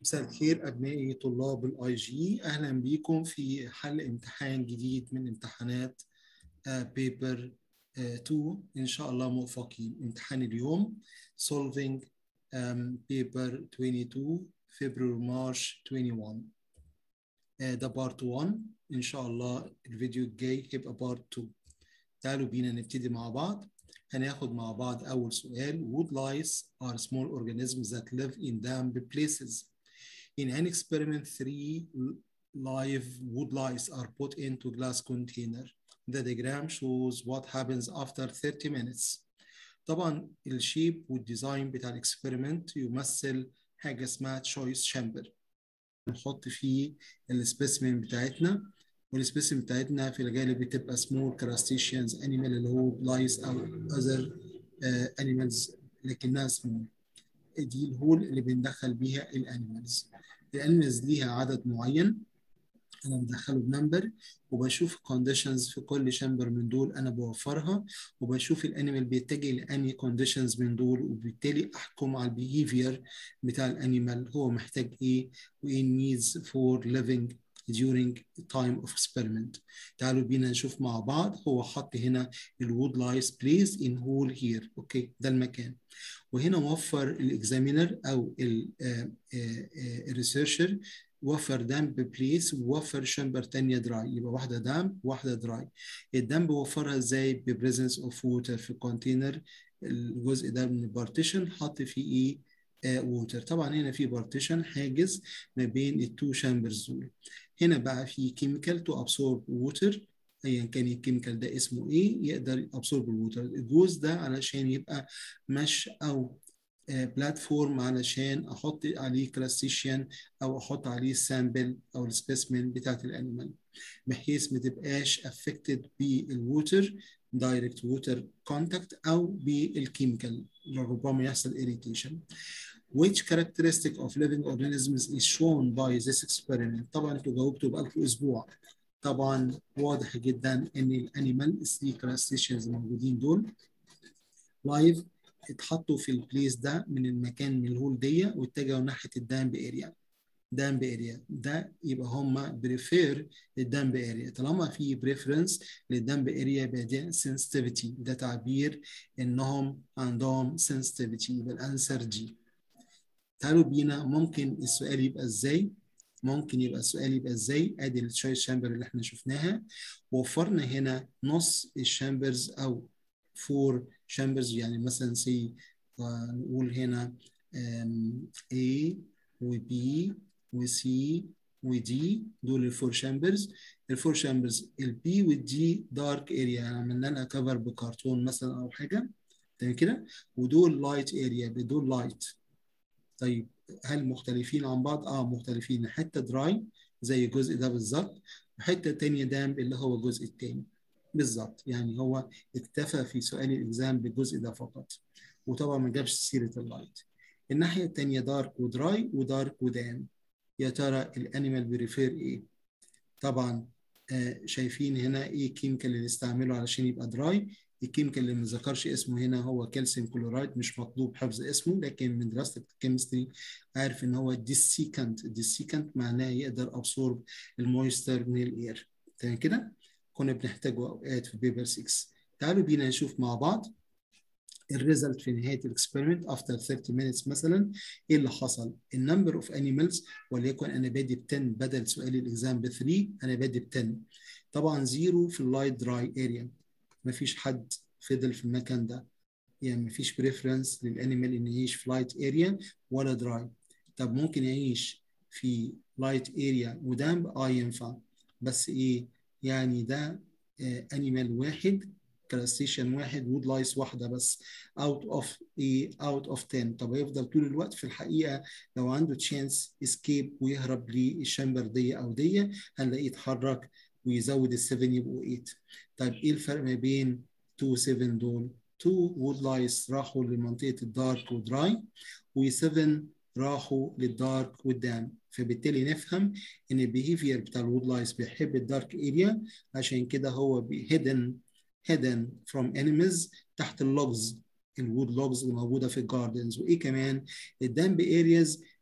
مساء الخير أبنائي طلاب الاي جي أهلا بكم في حل امتحان جديد من امتحانات بيبر 2 إن شاء الله موفقين امتحان اليوم solving بيبر 22 فبراير مارش 21 ده بارت 1 إن شاء الله الفيديو الجاي هيبقى بارت 2 تعالوا بينا نبتدي مع بعض هناخد مع بعض أول سؤال wood lice are small organisms that live in damp places In an experiment, three live wood lice are put into glass container. The diagram shows what happens after 30 minutes. طبعا الشيب والديزاين بتاع الاكسبيرمنت يمثل حاجه اسمها تشويس شامبر نحط فيه السبيسمين بتاعتنا والسبيسمين بتاعتنا في الغالب بتبقى سمول كراستيشيانز انيمال اللي هو لايس او اذر انيمالز لكنها سمول دي الهول اللي بندخل بيها الانيمالز الانيمالز ليها عدد معين انا بدخله بنمبر وبشوف كونديشنز في كل شامبر من دول انا بوفرها وبشوف الانيمال بيتجه لاني كونديشنز من دول وبالتالي احكم على البيهيفير بتاع الانيمال هو محتاج ايه وايه needs for living during time of experiment تعالوا بينا نشوف مع بعض هو حط هنا الوود لايس بليز in hole here اوكي ده المكان وهنا وفر الاكزامينر او الريسيرشر وفر دامب بليس ووفر شامبر تانية دراي يبقى واحدة دامب واحدة دراي الدامب وفرها ازاي ببريزنس اوف ووتر في الكونتينر الجزء ده من البارتيشن حط فيه ايه ووتر طبعا هنا في بارتيشن حاجز ما بين التو شامبرز دول هنا بقى في كيميكال تو ابسورب ووتر ايا كان الكيميكال ده اسمه ايه يقدر ابسورب الووتر الجوز ده علشان يبقى مش او بلاتفورم علشان احط عليه كلاستيشن او احط عليه السامبل او السبيسمن بتاعت الانيمال بحيث ما تبقاش افكتد بالووتر دايركت ووتر كونتاكت او بالكيميكال ربما يحصل irritation which characteristic of living organisms is shown by this experiment طبعا انتوا جاوبتوا بقالكم اسبوع طبعا واضح جدا ان الانيمال الثري كلاستيشنز الموجودين دول لايف اتحطوا في البليس ده من المكان من الهول دي واتجهوا ناحيه الدامب اريا دامب اريا ده يبقى هم بريفير للدامب اريا طالما في بريفرنس للدامب اريا يبقى ده سنسيتيفيتي ده تعبير انهم عندهم سنسيتيفيتي يبقى الانسر جي تعالوا بينا ممكن السؤال يبقى ازاي ممكن يبقى السؤال يبقى ازاي ادي التشويس شامبر اللي احنا شفناها وفرنا هنا نص الشامبرز او فور شامبرز يعني مثلا سي نقول هنا A و B و C و D دول الفور شامبرز الفور شامبرز البي والدي دارك اريا يعني عملنا لها كفر بكرتون مثلا او حاجه تمام كده ودول لايت اريا بدول لايت طيب هل مختلفين عن بعض؟ اه مختلفين حته دراي زي الجزء ده بالظبط وحته تانية دامب اللي هو الجزء التاني بالظبط يعني هو اكتفى في سؤال الاكزام بالجزء ده فقط وطبعا ما جابش سيره اللايت الناحيه الثانيه دارك ودراي ودارك ودام يا ترى الانيمال بريفير ايه طبعا آه شايفين هنا ايه الكيميكال اللي استعمله علشان يبقى دراي الكيميكال اللي ما ذكرش اسمه هنا هو كالسيوم كلورايد مش مطلوب حفظ اسمه لكن من دراسه الكيمستري عارف ان هو ديسيكانت ديسيكانت معناه يقدر ابسورب المويستر من الاير تمام كده كنا بنحتاجه اوقات في بيبر 6 تعالوا بينا نشوف مع بعض الريزلت في نهايه الاكسبيرمنت افتر 30 minutes مثلا ايه اللي حصل النمبر اوف انيمالز وليكن انا بادي ب 10 بدل سؤال الاكزام ب 3 انا بادي ب 10 طبعا زيرو في اللايت دراي اريا مفيش حد فضل في المكان ده يعني مفيش بريفرنس للانيمال انه يعيش في لايت اريا ولا دراي طب ممكن يعيش في لايت اريا ودامب اه ينفع بس ايه يعني ده انيمال واحد كلاستيشن واحد وود لايس واحده بس اوت اوف ايه اوت اوف 10 طب هيفضل طول الوقت في الحقيقه لو عنده تشانس اسكيب ويهرب للشامبر دي او دي هنلاقيه يتحرك ويزود ال7 يبقوا 8 طيب ايه الفرق ما بين 2 7 دول 2 وود لايس راحوا لمنطقه الدارك ودراي و7 راحوا للدارك والدام فبالتالي نفهم ان البيهيفير بتاع الوود لايس بيحب الدارك اريا عشان كده هو هيدن hidden from enemies تحت اللوجز الوود لوجز اللي موجوده في الجاردنز وايه كمان الدامب ارياز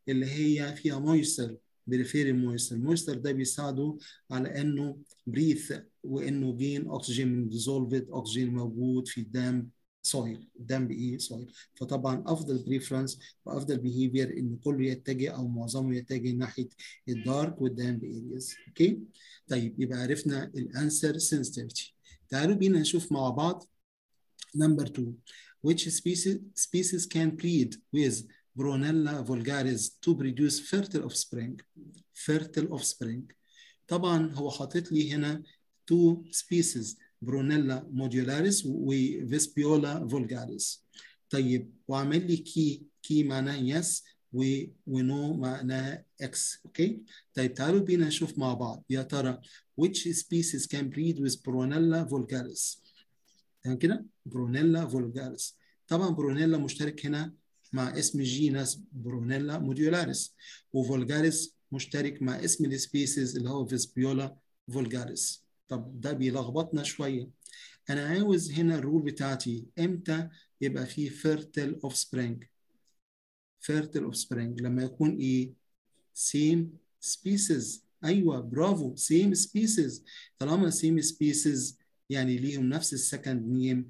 اللي هي فيها مويستر بريفيري مويستر المويستر ده بيساعده على انه بريث وانه جين اكسجين من ديزولفد اكسجين موجود في الدم سويل الدم بايه سويل فطبعا افضل بريفرنس وافضل بيهيفير ان كله يتجه او معظمه يتجه ناحيه الدارك والدم ارياز اوكي طيب يبقى عرفنا الانسر sensitivity تعالوا بينا نشوف مع بعض number two which species species can breed with Bronella vulgaris to produce fertile offspring fertile offspring طبعا هو حاطط لي هنا two species برونيلا موديولاريس وفيسبيولا فولجاريس طيب وعمل لي كي كي معناها يس و ونو معناها اكس اوكي طيب تعالوا بينا نشوف مع بعض يا ترى which species can breed with برونيلا vulgaris تمام كده برونيلا vulgaris طبعا برونيلا مشترك هنا مع اسم جينس برونيلا موديولاريس وفولجاريس مشترك مع اسم السبيسيز اللي هو فيسبيولا فولجاريس طب ده بيلخبطنا شويه انا عاوز هنا الرول بتاعتي امتى يبقى فيه fertile offspring fertile offspring لما يكون ايه same species ايوه برافو same species طالما same species يعني ليهم نفس السكند نيم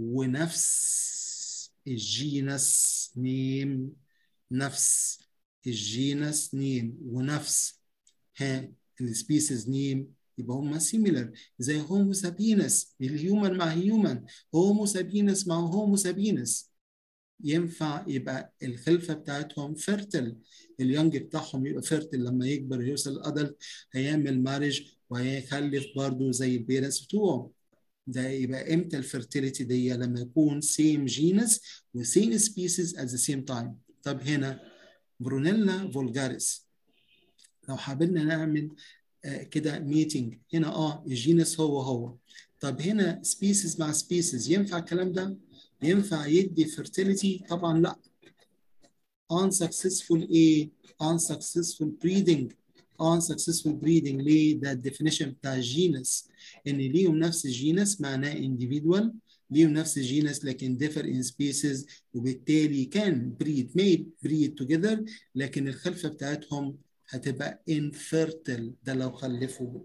ونفس الجينس نيم نفس الجينس نيم ونفس ها السبيسيز نيم يبقى هم سيميلر زي هومو سابينس الهيومن مع هيومن هومو سابينس مع هومو سابينس ينفع يبقى الخلفه بتاعتهم فيرتل اليونج بتاعهم يبقى فيرتل لما يكبر يوصل الادلت هيعمل مارج وهيخلف برضه زي البيرنتس بتوعه ده يبقى امتى الفيرتيليتي دي لما يكون سيم جينس وسيم سبيسيز ات ذا سيم تايم طب هنا برونيلا فولجاريس لو حابين نعمل آه كده ميتنج هنا اه الجينس هو هو طب هنا سبيسيز مع سبيسيز ينفع الكلام ده؟ ينفع يدي fertility؟ طبعا لا unsuccessful ايه؟ unsuccessful breeding unsuccessful breeding ليه؟ ده الديفينيشن بتاع الجينس ان ليهم نفس الجينس معناه individual ليهم نفس الجينس لكن differ in species وبالتالي كان breed made breed together لكن الخلفه بتاعتهم هتبقى infertile ده لو خلفوا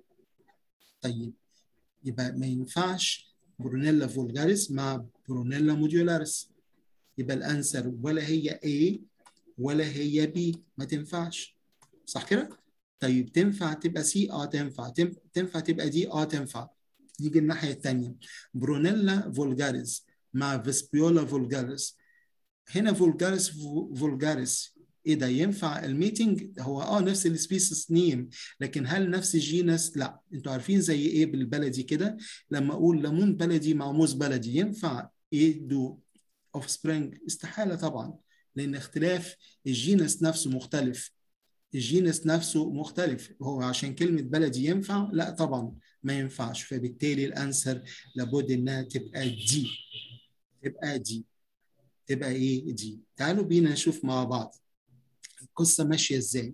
طيب يبقى ما ينفعش برونيلا فولجاريس مع برونيلا موديولاريس يبقى الانسر ولا هي A ولا هي B ما تنفعش صح كده؟ طيب تنفع تبقى C اه تنفع تنفع تبقى D اه تنفع نيجي الناحية الثانية برونيلا فولجاريس مع فيسبيولا فولجاريس هنا فولجاريس فولجاريس ايه ده ينفع الميتنج هو اه نفس السبيسيس نيم لكن هل نفس الجينس لا انتوا عارفين زي ايه بالبلدي كده لما اقول ليمون بلدي مع موز بلدي ينفع يدوا اوف سبرينج استحاله طبعا لان اختلاف الجينس نفسه مختلف الجينس نفسه مختلف هو عشان كلمه بلدي ينفع لا طبعا ما ينفعش فبالتالي الانسر لابد انها تبقى دي تبقى دي تبقى ايه دي تعالوا بينا نشوف مع بعض القصه ماشيه ازاي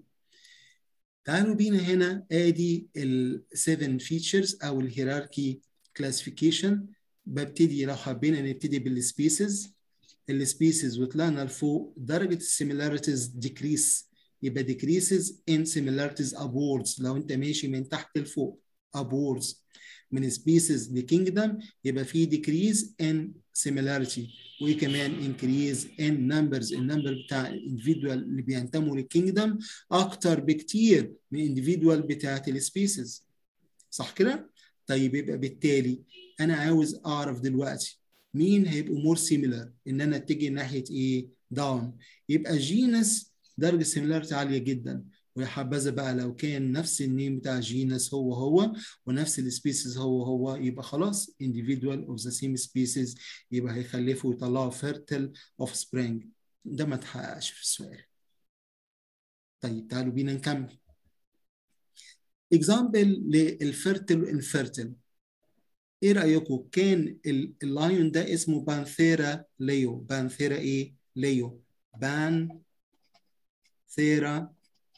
تعالوا بينا هنا ادي ال 7 فيتشرز او الهيراركي كلاسيفيكيشن ببتدي لو حبينا نبتدي بالسبيسيز السبيسيز وطلعنا لفوق درجه السيميلاريتيز ديكريس يبقى decreases in similarities upwards لو انت ماشي من تحت لفوق upwards من species لكينجدم يبقى في decrease in similarity وكمان increase in numbers النمبر بتاع individual اللي بينتموا للكينجدم اكتر بكتير من individual بتاعت السبيسيز صح كده؟ طيب يبقى بالتالي انا عاوز اعرف دلوقتي مين هيبقوا مور سيميلر ان انا اتجه ناحيه ايه؟ داون يبقى جينس درجه سيميلاريتي عاليه جدا ويا حبذا بقى لو كان نفس النيم بتاع جينس هو هو ونفس السبيسيز هو هو يبقى خلاص individual of the same species يبقى هيخلفوا يطلعوا fertile offspring ده ما اتحققش في السؤال طيب تعالوا بينا نكمل example للفيرتل والانفيرتل ايه رايكم كان اللايون ده اسمه بانثيرا ليو بانثيرا ايه ليو بان ثيرا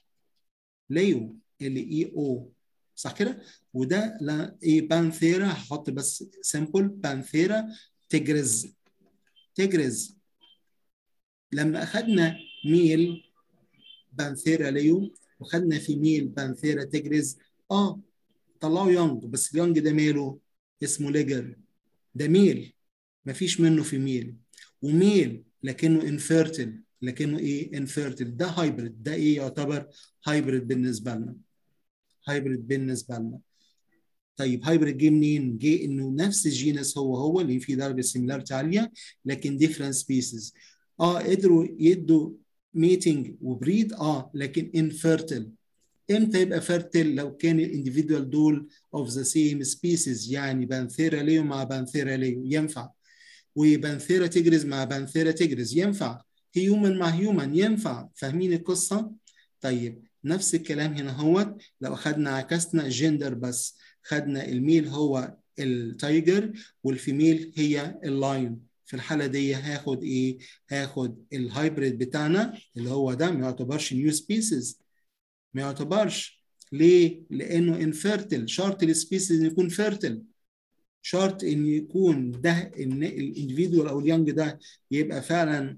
ليو ال اي او صح كده وده لا ايه بانثيرا هحط بس سامبل بانثيرا تجرز تجرز لما اخذنا ميل بانثيرا ليو وخدنا فيميل بانثيرا تجرز اه طلعوا يونج بس اليونج ده ماله اسمه ليجر ده ميل مفيش منه فيميل وميل لكنه انفيرتل لكنه ايه انفيرتل ده هايبريد ده ايه يعتبر هايبريد بالنسبه لنا هايبريد بالنسبه لنا طيب هايبريد جه منين؟ جه انه نفس الجينس هو هو اللي فيه درجه سيميلاريتي عاليه لكن ديفرنت سبيسيز اه قدروا يدوا ميتنج وبريد اه لكن انفيرتل امتى يبقى فيرتل لو كان الانديفيدوال دول اوف ذا سيم سبيسيز يعني بانثيرا ليو مع بانثيرا ليو ينفع وبانثيرا تجرز مع بانثيرا تجرز ينفع هيومن مع هيومن ينفع فاهمين القصه طيب نفس الكلام هنا هو لو اخذنا عكسنا جندر بس خدنا الميل هو التايجر والفيميل هي اللاين في الحالة دي هاخد ايه؟ هاخد الهايبريد بتاعنا اللي هو ده ما يعتبرش نيو سبيسيز ما يعتبرش ليه؟ لأنه انفيرتل شرط السبيسيز إنه يكون فيرتل شرط إن يكون ده إن الاندفيدوال أو اليونج ده يبقى فعلا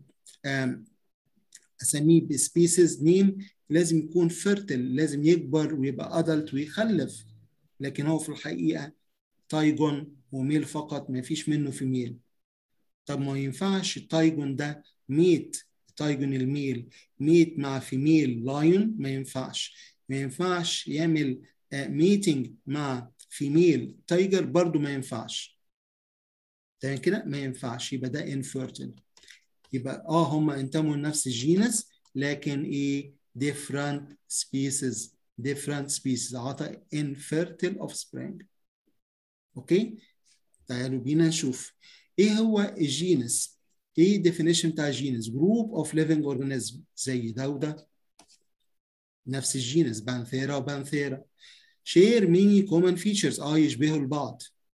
أسميه بسبيسيز نيم لازم يكون فيرتل لازم يكبر ويبقى أدلت ويخلف لكن هو في الحقيقة تايجون وميل فقط ما فيش منه في ميل طب ما ينفعش التايجون ده ميت تايجون الميل ميت مع فيميل لايون ما ينفعش ما ينفعش يعمل ميتنج مع فيميل تايجر برضو ما ينفعش تمام كده ما ينفعش يبقى ده انفيرتل يبقى اه هم انتموا لنفس الجينس لكن ايه different species different species عطى infertile offspring اوكي تعالوا بينا نشوف ايه هو الجينس ايه definition بتاع الجينس group of living organism زي ده وده نفس الجينس بانثيرا وبانثيرا share many common features اه يشبهوا البعض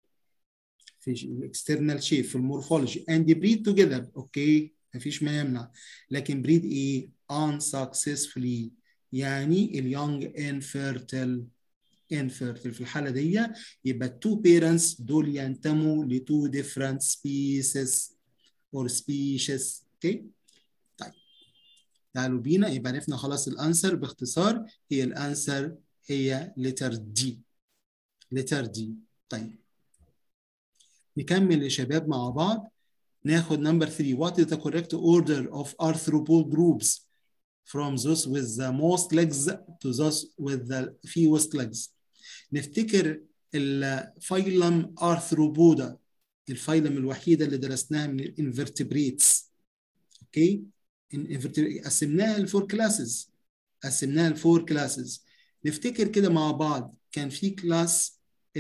في الاكسترنال شيب في المورفولوجي and breed together اوكي مفيش ما يمنع لكن breed ايه unsuccessfully يعني اليونج infertile infertile في الحالة دي يبقى two parents دول ينتموا ل two different species or species اوكي طيب تعالوا بينا يبقى عرفنا خلاص الانسر باختصار هي الانسر هي letter D letter D طيب نكمل يا شباب مع بعض ناخد نمبر 3 what is the correct order of arthropod groups from those with the most legs to those with the fewest legs نفتكر الفايلم ارثروبودا الفايلم الوحيده اللي درسناها من الانفرتبريتس اوكي قسمناها لفور كلاسز قسمناها لفور كلاسز نفتكر كده مع بعض كان في كلاس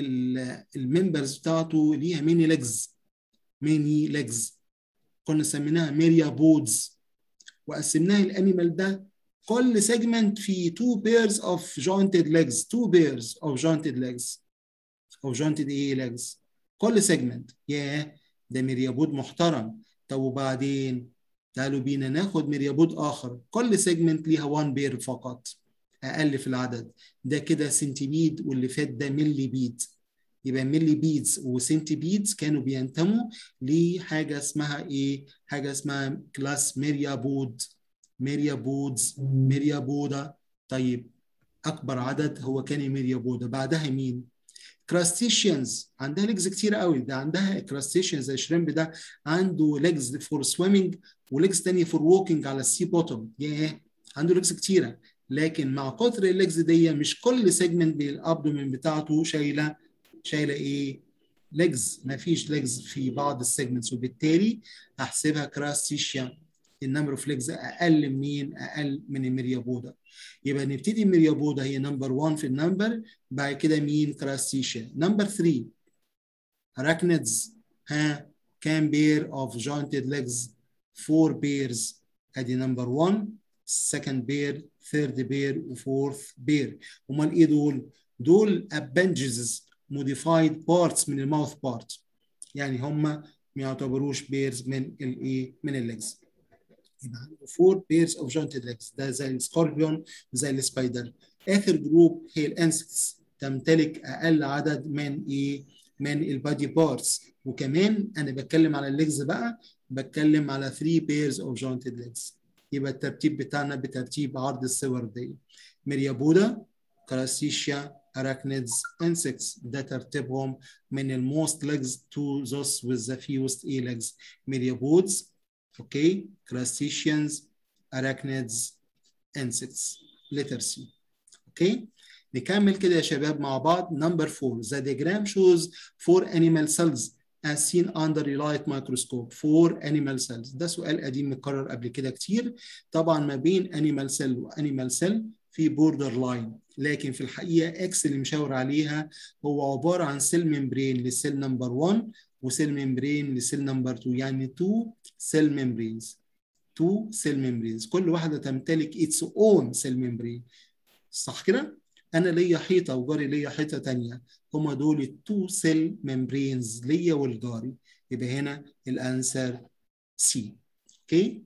الممبرز بتاعته ليها ميني ليجز ميني ليجز كنا سميناها ميريا بودز وقسمناها الانيمال ده كل سيجمنت فيه two pairs of jointed legs two pairs of jointed legs of jointed ايه legs كل سيجمنت ياه ده ميريابود محترم طب وبعدين تعالوا بينا ناخد ميريابود اخر كل سيجمنت ليها وان بير فقط اقل في العدد ده كده سنتيبيد واللي فات ده ملي بيد يبقى ملي بيدز وسنتي بيدز كانوا بينتموا لحاجه اسمها ايه حاجه اسمها كلاس ميريابود ميريا بودز ميريا بودا طيب اكبر عدد هو كان ميريا بودا بعدها مين كراستيشيانز عندها ليجز كتير قوي ده عندها كراستيشيانز زي شريمب ده عنده ليجز فور سويمنج وليجز تانية فور ووكينج على السي بوتوم ياه عنده ليجز كتيره لكن مع كتر الليجز دي مش كل سيجمنت بالابدومين بتاعته شايله شايله ايه ليجز ما فيش ليجز في بعض السيجمنتس وبالتالي هحسبها كراستيشيان النمبر اوف ليجز اقل من مين؟ اقل من الميريابودا. يبقى نبتدي الميريابودا هي نمبر 1 في النمبر بعد كده مين؟ كراستيشيا. نمبر 3 arachnids ها كام بير اوف jointed legs؟ 4 بيرز ادي نمبر 1 second بير third بير وفورث بير. امال ايه دول؟ دول appendages modified parts من الماوث بارت. يعني هم ما يعتبروش بيرز من الايه؟ من الليجز. يبقى عنده فور بيرز اوف جوينتد ليجز ده زي السكوربيون زي السبايدر اخر جروب هي الانسكتس تمتلك اقل عدد من ايه من البادي بارتس وكمان انا بتكلم على الليجز بقى بتكلم على 3 بيرز اوف جوينتد ليجز يبقى الترتيب بتاعنا بترتيب عرض الصور دي ميريابودا كراستيشيا arachnids insects ده ترتيبهم من الموست legs to those with the fewest a legs myriapods okay crustaceans arachnids insects letter C okay نكمل كده يا شباب مع بعض number 4 the diagram shows four animal cells as seen under a light microscope four animal cells ده سؤال قديم متكرر قبل كده كتير طبعا ما بين animal cell و animal cell في بوردر لاين لكن في الحقيقه اكس اللي مشاور عليها هو عباره عن سيل ممبرين للسيل نمبر 1 وسيل ممبرين للسيل نمبر 2 يعني 2 سيل ممبرينز 2 سيل ممبرينز كل واحده تمتلك اتس اون سيل ممبرين صح كده انا ليا حيطه وجاري ليا حيطه ثانيه هما دول التو سيل ممبرينز ليا والجاري يبقى هنا الانسر سي اوكي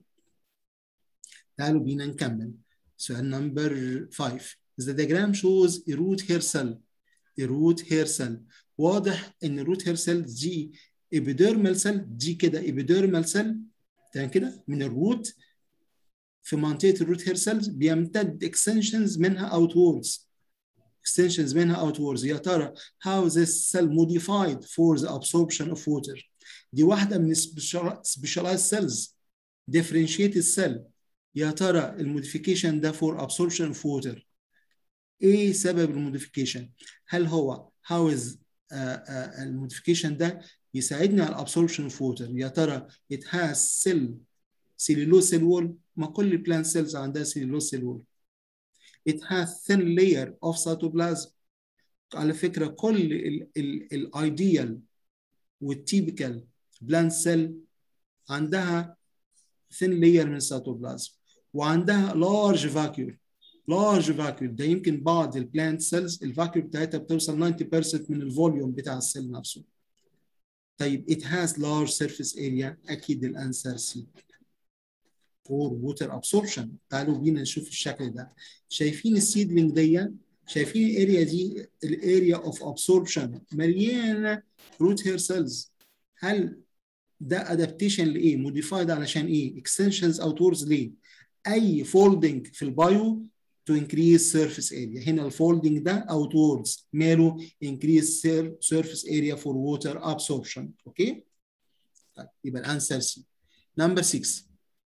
تعالوا بينا نكمل سؤال نمبر 5 The diagram shows a root hair cell a root hair cell واضح ان root hair cell دي epidermal cell دي كده epidermal cell تمام كده من الروت في منطقه الروت هير سيلز بيمتد extensions منها outwards extensions منها outwards يا ترى how this cell modified for the absorption of water دي واحده من specialized cells differentiated cell يا ترى الموديفيكيشن ده for absorption of water ايه سبب الموديفيكيشن هل هو how is الموديفيكيشن ده يساعدني على absorption of water يا ترى it has cell cellulose cell wall ما كل البلانت سيلز عندها cellulose cell wall it has thin layer of cytoplasm على فكرة كل الايديال والتيبيكال بلانت سيل عندها thin layer من السيتوبلازم وعندها large vacuole large vacuole ده يمكن بعض البلانت سيلز الفاكيول بتاعتها بتوصل 90% من الفوليوم بتاع السيل نفسه طيب it has large surface area اكيد الانسر سي for water absorption تعالوا بينا نشوف الشكل ده شايفين السيدلينج دي شايفين الاريا دي الاريا اوف ابسوربشن مليانه روت هير سيلز هل ده ادابتيشن لايه موديفايد علشان ايه اكستنشنز اوتورز ليه اي فولدنج في البايو to increase surface area هنا الفولدنج ده outwards ماله increase surface area for water absorption اوكي طيب يبقى الانسر سي نمبر 6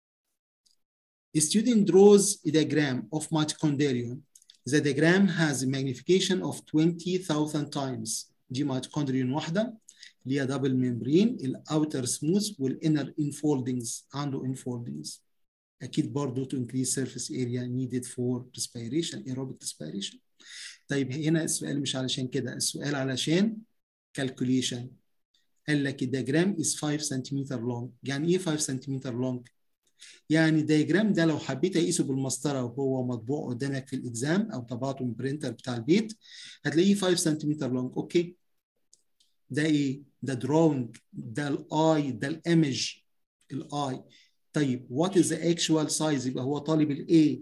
A student draws a diagram of mitochondrion. The diagram has a magnification of 20,000 times. دي mitochondrion واحدة ليها دبل ممبرين الاوتر سموث والانر انفولدنجز عنده انفولدنجز اكيد برضه to increase surface area needed for respiration aerobic respiration طيب هنا السؤال مش علشان كده السؤال علشان calculation قال لك الدياجرام is 5 سنتيمتر long يعني ايه 5 سنتيمتر long يعني الدياجرام ده لو حبيت اقيسه بالمسطره وهو مطبوع قدامك في الاكزام او طبعته من برينتر بتاع البيت هتلاقيه 5 سنتيمتر لونج اوكي ده ايه ده دروينج ده الاي ده الايمج الاي طيب وات از ذا اكشوال سايز يبقى هو طالب الاي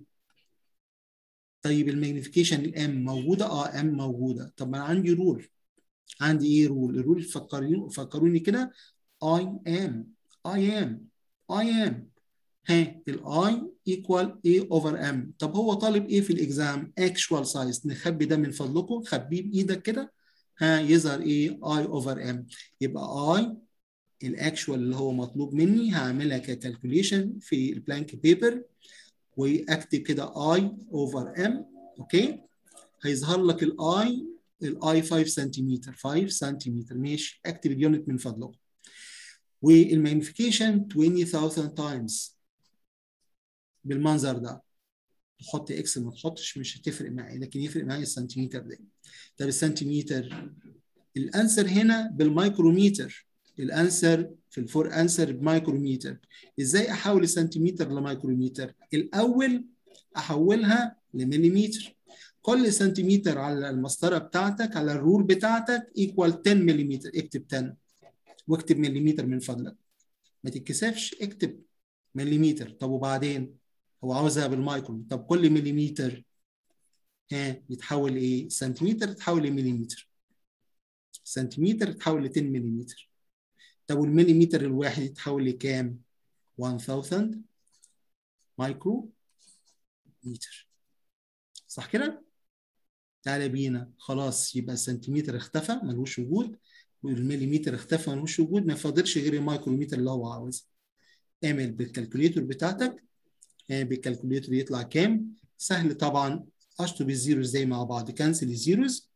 طيب الماجنيفيكيشن الام موجوده اه ام موجوده طب ما انا عندي رول عندي ايه رول الرول فكروني فكروني كده I am I am I am ها الاي ايكوال اي اوفر ام طب هو طالب ايه في الاكزام اكشوال سايز نخبي ده من فضلكم خبيه بايدك كده ها يظهر ايه اي اوفر ام يبقى اي الاكشوال اللي هو مطلوب مني هعملها ككالكوليشن في البلانك بيبر واكتب كده اي اوفر ام اوكي هيظهر لك الاي الاي 5 سنتيمتر 5 سنتيمتر ماشي اكتب اليونت من فضلكم والماجنيفيكيشن 20000 تايمز بالمنظر ده تحط اكس ما تحطش مش هتفرق معايا لكن يفرق معايا السنتيمتر ده طب السنتيمتر الانسر هنا بالمايكروميتر الانسر في الفور انسر بمايكروميتر ازاي احول السنتيمتر لمايكروميتر الاول احولها لمليمتر كل سنتيمتر على المسطره بتاعتك على الرول بتاعتك ايكوال 10 ملم اكتب 10 واكتب مليمتر من فضلك ما تتكسفش اكتب مليمتر طب وبعدين هو عاوزها بالمايكرون طب كل مليمتر ها يتحول ايه سنتيمتر تتحول لمليمتر سنتيمتر تتحول ل 10 مليمتر طب والمليمتر الواحد يتحول لكام 1000 مايكرو متر صح كده؟ تعالى بينا خلاص يبقى السنتيمتر اختفى ملوش وجود والمليمتر اختفى ملوش وجود ما فاضلش غير المايكرومتر اللي هو عاوزه اعمل بالكالكوليتور بتاعتك اعمل بالكالكوليتور يطلع كام سهل طبعا اشطب الزيروز زي مع بعض كنسل الزيروز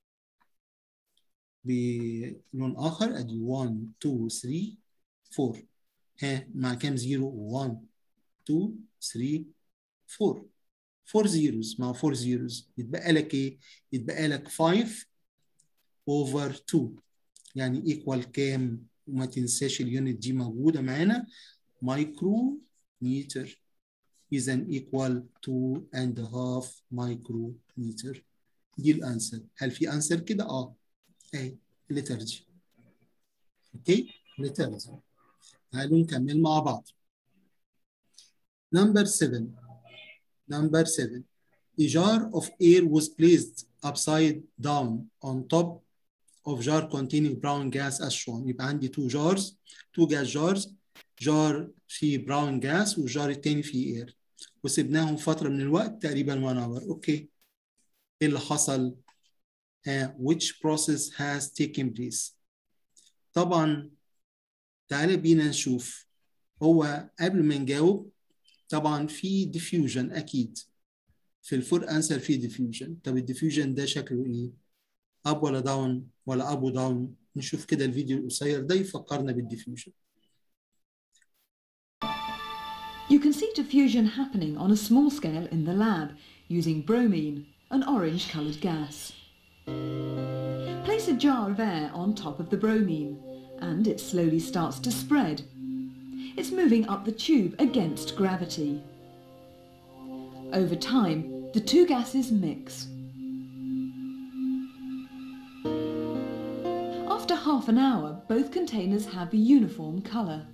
بلون اخر ادي 1 2 3 4 ها مع كام زيرو 1 2 3 4 4 زيروز مع 4 زيروز يتبقى لك ايه؟ يتبقى لك 5 اوفر 2 يعني ايكوال كام؟ وما تنساش اليونت دي موجوده معانا مايكرو متر اذا ايكوال 2 اند هاف مايكرو متر دي الانسر هل في انسر كده؟ اه اهي الليتر دي اوكي الليتر دي تعالوا نكمل مع بعض نمبر 7 Number seven, a jar of air was placed upside down on top of jar containing brown gas as shown. يبقى عندي two jars, two gas jars, jar فيه brown gas والجار التاني فيه air. وسبناهم فترة من الوقت تقريبا one hour. اوكي. ايه اللي حصل؟ uh, which process has taken place؟ طبعا تعالى بينا نشوف هو قبل ما نجاوب طبعا في ديفيوجن اكيد في الفور انسر في ديفيوجن طب الديفيوجن ده شكله ايه اب ولا داون ولا اب وداون نشوف كده الفيديو القصير ده يفكرنا بالديفيوجن You can see diffusion happening on a small scale in the lab using bromine, an orange coloured gas. Place a jar of air on top of the bromine and it slowly starts to spread. It's moving up the tube against gravity. Over time, the two gases mix. After half an hour, both containers have a uniform colour.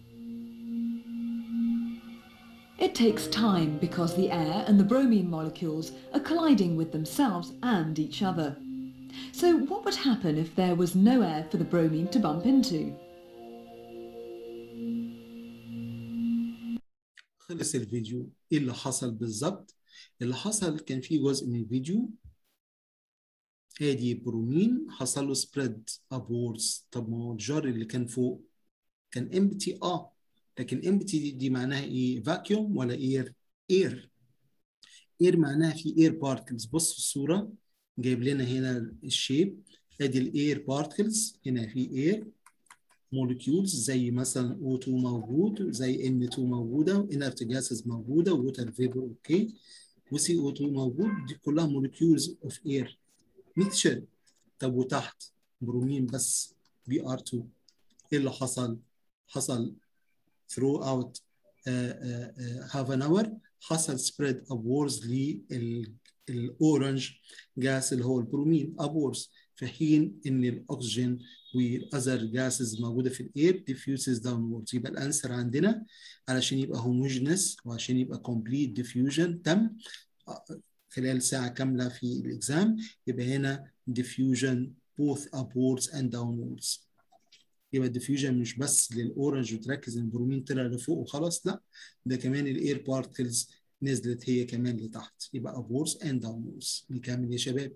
It takes time because the air and the bromine molecules are colliding with themselves and each other. So what would happen if there was no air for the bromine to bump into? خلص الفيديو ايه اللي حصل بالظبط اللي حصل كان في جزء من الفيديو ادي برومين حصل له سبريد ابوردز طب ما هو الجار اللي كان فوق كان امبتي اه لكن امبتي دي, دي معناها ايه فاكيوم ولا اير اير اير معناها في اير بارتكلز بص في الصوره جايب لنا هنا الشيب ادي الاير بارتكلز هنا في اير مولكيولز زي مثلا O2 موجود زي N2 موجوده inert gases موجوده ووتر فيبر اوكي وسي او 2 موجود دي كلها مولكيولز اوف اير ميكشر طب وتحت برومين بس بي ار 2 ايه اللي حصل؟ حصل throughout هاف ان اور حصل سبريد upwards للاورنج جاس اللي هو البرومين upwards في حين ان الاكسجين والاذر جاسز موجوده في الاير diffuses downwards يبقى الانسر عندنا علشان يبقى homogeneous وعشان يبقى complete diffusion تم خلال ساعه كامله في الاكزام يبقى هنا diffusion both upwards and downwards يبقى الديفيوجن مش بس للاورنج وتركز ان البرومين طلع لفوق وخلاص لا ده كمان الاير بارتكلز نزلت هي كمان لتحت يبقى upwards and downwards نكمل يا شباب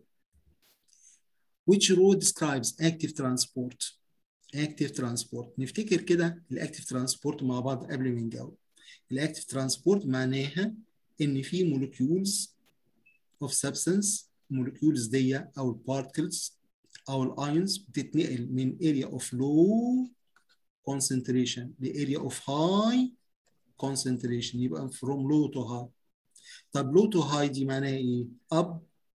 which road describes active transport active transport نفتكر كده الاكتيف ترانسبورت مع بعض قبل ما نجاوب الاكتيف ترانسبورت معناها ان في molecules of substance molecules دي او البارتكلز او الايونز بتتنقل من area of low concentration ل area of high concentration يبقى from low to high طب low to high دي معناها ايه؟ up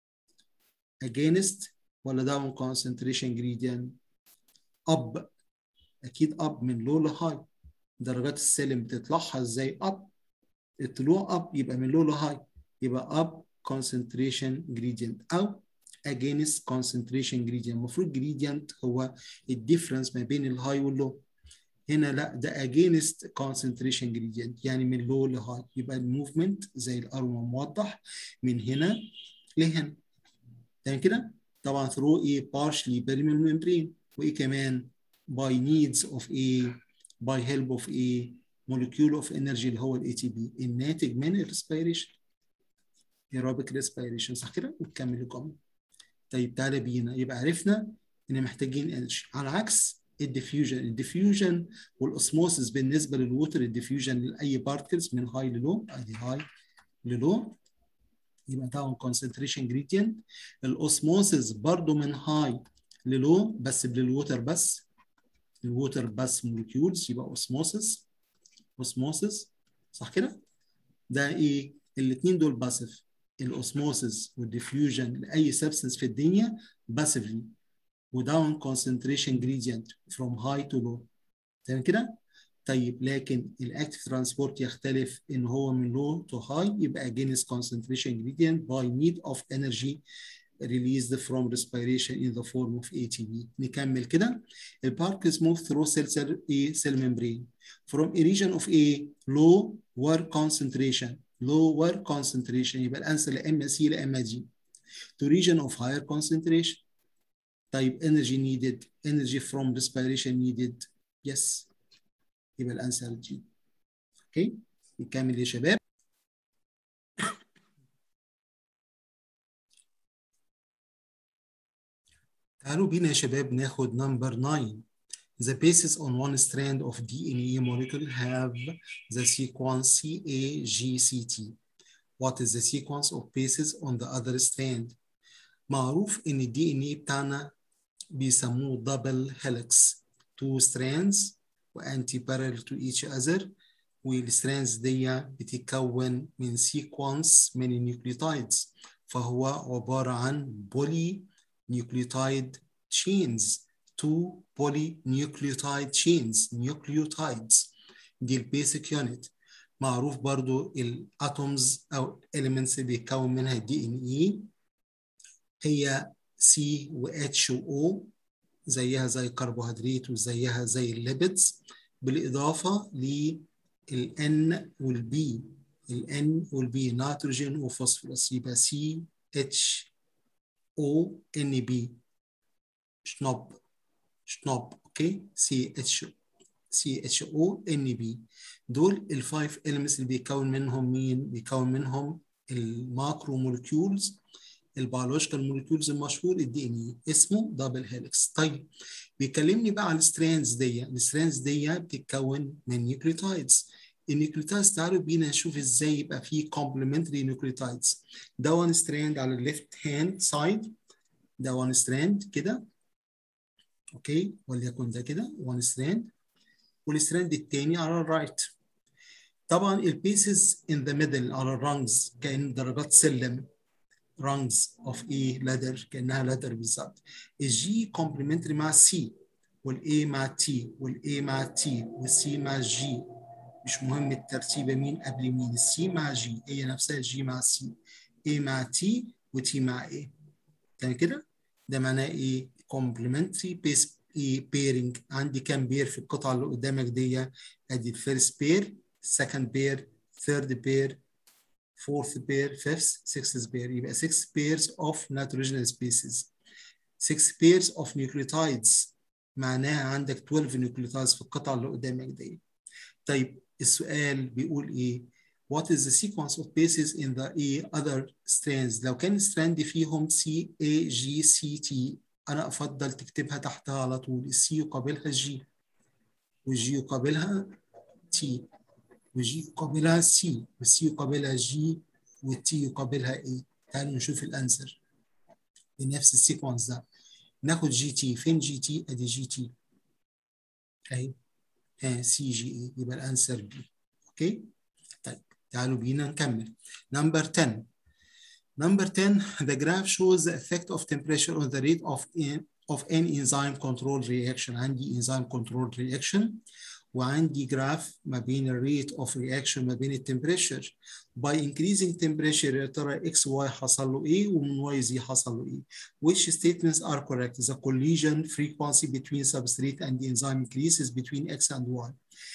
against ولا down concentration gradient؟ up اكيد up من low ل high درجات السلم بتطلعها ازاي up الطلوع up يبقى من low ل high يبقى up concentration gradient او against concentration gradient المفروض gradient هو الديفرنس ما بين الهاي واللو هنا لا ده against concentration gradient يعني من لو لهاي يبقى الموفمنت زي الارو موضح من هنا لهنا تمام كده طبعا through ايه partially permeable membrane وايه كمان by needs of ايه by help of ايه مولكيول اوف انرجي اللي هو الاي تي بي الناتج من الريسبيريشن ايروبيك ريسبيريشن صح كده وتكمل الجمله طيب تعالى بينا يبقى عرفنا ان محتاجين انرجي على عكس الديفيوجن الديفيوجن والاسموسس بالنسبه للووتر الديفيوجن لاي بارتكلز من هاي للو ادي هاي للو يبقى داون كونسنتريشن جريدينت الاسموسس برضو من هاي للو بس للووتر بس الووتر بس مولكيولز يبقى اسموسس اسموسس صح كده ده ايه الاثنين دول باسف الاسموسس والديفيوجن لاي سبستنس في الدنيا باسفلي وداون كونسنتريشن جريدينت فروم هاي تو لو تمام كده طيب لكن الاكتيف ترانسبورت يختلف ان هو من لو تو هاي يبقى against concentration gradient by need of energy released from respiration in the form of ATP. نكمل كده. The particles move through cell cell A cell membrane from a region of A lower concentration lower concentration يبقى الانسر لا اما سي لا اما دي. To region of higher concentration. طيب energy needed energy from respiration needed yes يبقى الانسر دي. اوكي نكمل يا شباب. تعالوا بينا يا شباب ناخد نمبر 9 The bases on one strand of DNA molecule have the sequence CAGCT. What is the sequence of bases on the other strand? معروف ان الدي ان اي بتاعنا بيسموه دبل هيلكس two strands وانتي parallel to each other والستراندز دي بتتكون من sequence من النيوكليوتايدز فهو عبارة عن بولي nucleotide chains two polynucleotide chains nucleotides دي البيسك يونت معروف برضو الاتومز او elements اللي بيتكون منها الدي ان اي هي C و H و O زيها زي الكربوهيدرات وزيها زي الليبيدز بالاضافه لل N وال B ال N وال B نيتروجين وفوسفورس يبقى C H O N B شنوب شنوب اوكي سي اتش سي اتش او ان بي دول الفايف elements اللي بيكون منهم مين؟ بيكون منهم الماكرو مولكيولز البيولوجيكال مولكيولز المشهور الدي ان اي اسمه دبل هيلكس طيب بيكلمني بقى على السترينز دي السترينز دي بتتكون من نيوكليوتايدز النيوكليوتايدز تعالوا بينا نشوف ازاي يبقى فيه كومبلمنتري نيوكليوتايدز ده وان ستراند على الليفت هاند سايد ده وان ستراند كده اوكي وليكن ده كده وان ستراند والستراند الثاني على الرايت طبعا البيسز ان ذا ميدل على الرانجز كان درجات سلم رانجز اوف اي لادر كانها لادر بالظبط الجي كومبلمنتري مع السي والاي مع تي والاي مع تي والسي مع الجي مش مهم الترتيبه مين قبل مين السي مع جي هي نفسها الجي مع السي اي مع تي وتي مع اي تمام كده ده معناه ايه كومبلمنتري بيس ايه بيرنج عندي كام بير في القطعه اللي قدامك دي ادي الفيرست بير سكند بير ثيرد بير fourth pair fifth sixth pair يبقى 6 pairs of nitrogenous species 6 pairs of nucleotides معناها عندك 12 nucleotides في القطعه اللي قدامك دي طيب السؤال بيقول ايه what is the sequence of bases in the A other strands لو كان strand فيهم C A G C T انا افضل تكتبها تحتها على طول السي يقابلها الجي والجي يقابلها تي والجي يقابلها سي والسي يقابلها جي والتي يقابلها ايه تعالوا نشوف الانسر بنفس السيكونس ده ناخد جي تي فين جي تي ادي جي تي اهي ها سي جي اي يبقى الانسر بي اوكي طيب تعالوا بينا نكمل نمبر 10 Number 10, the graph shows the effect of temperature on the rate of, of an enzyme control reaction. عندي enzyme control reaction وعندي جراف ما بين الريت اوف رياكشن ما بين التمبريتشر باي increasing temperature يا ترى اكس واي حصل له ايه ومن واي زي حصل له ايه which statements are correct the collision frequency between substrate and the enzyme increases between x and y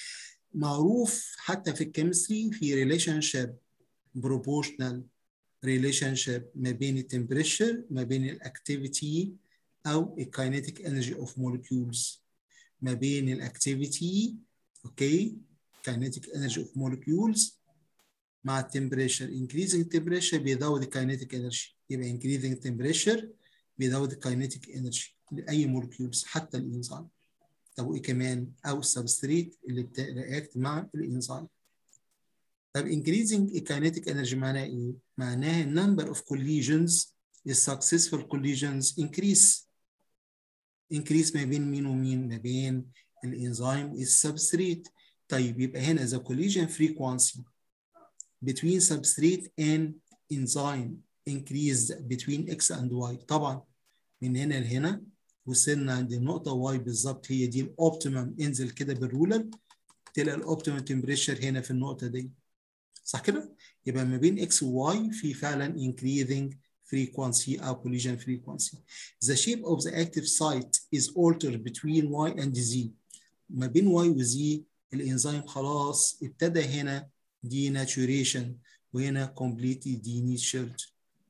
معروف حتى في الكيمستري في relationship proportional relationship ما بين التمبريتشر ما بين الاكتيفيتي او الكاينيتيك انرجي اوف molecules ما بين الاكتيفيتي اوكي kinetic energy of molecules مع temperature increasing temperature بيزود kinetic energy يبقى increasing temperature بيزود kinetic energy لأي molecules حتى الإنزيم طب وإيه كمان أو السبستريت اللي بترياكت مع الإنزيم طب increasing kinetic energy معناها إيه؟ معناها number of collisions is successful collisions increase increase ما بين مين ومين؟ ما بين الإنزيم والسبستريت طيب يبقى هنا the collision frequency between substrate and enzyme increased between x and y طبعا من هنا لهنا وصلنا عند النقطة y بالظبط هي دي الاوبتيمم انزل كده بالرولر تلاقي الاوبتيمم تمبريتشر هنا في النقطة دي صح كده؟ يبقى ما بين x و y في فعلا increasing frequency أو collision frequency. The shape of the active site is altered between y and z. ما بين y و z الانزيم خلاص ابتدى هنا denaturation وهنا completely denatured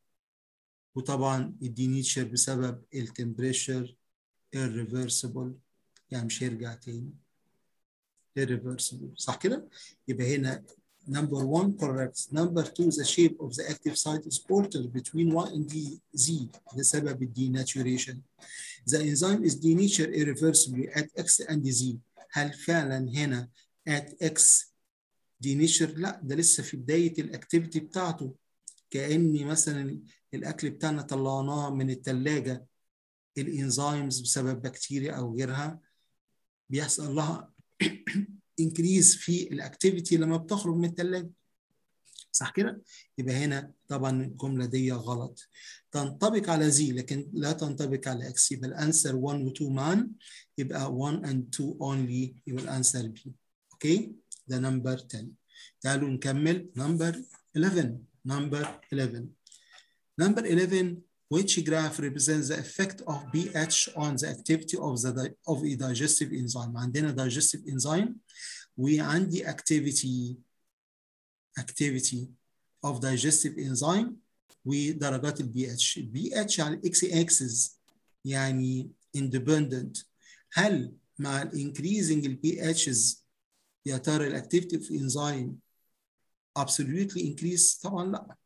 وطبعا الدينيتشر بسبب التمبريتشر irreversible يعني مش هيرجع تاني irreversible صح كده؟ يبقى هنا number one correct number two the shape of the active site is altered between y and d, z بسبب الدينaturation the enzyme is denatured irreversibly at x and z هل فعلا هنا at x denatured لا ده لسه في بداية الاكتيفيتي بتاعته كأني مثلا الأكل بتاعنا طلعناه من الثلاجة الانزيمز بسبب بكتيريا أو غيرها بيحصل لها انكريز في الاكتيفيتي لما بتخرج من الثلاجة صح كده؟ يبقى هنا طبعا الجملة دي غلط تنطبق على زي لكن لا تنطبق على اكس يبقى الانسر 1 و 2 معا يبقى 1 and 2 only يبقى الانسر بي اوكي ده نمبر 10 تعالوا نكمل نمبر 11 نمبر 11 نمبر 11 which graph represents the effect of pH on the activity of the of a digestive enzyme عندنا digestive enzyme وعندي activity activity of digestive enzyme ودرجات البي اتش البي اتش على الاكس اكسس يعني independent هل مع الانكريزنج البي اتشز يا ترى الاكتيفيتي في انزيم absolutely increase طبعا لا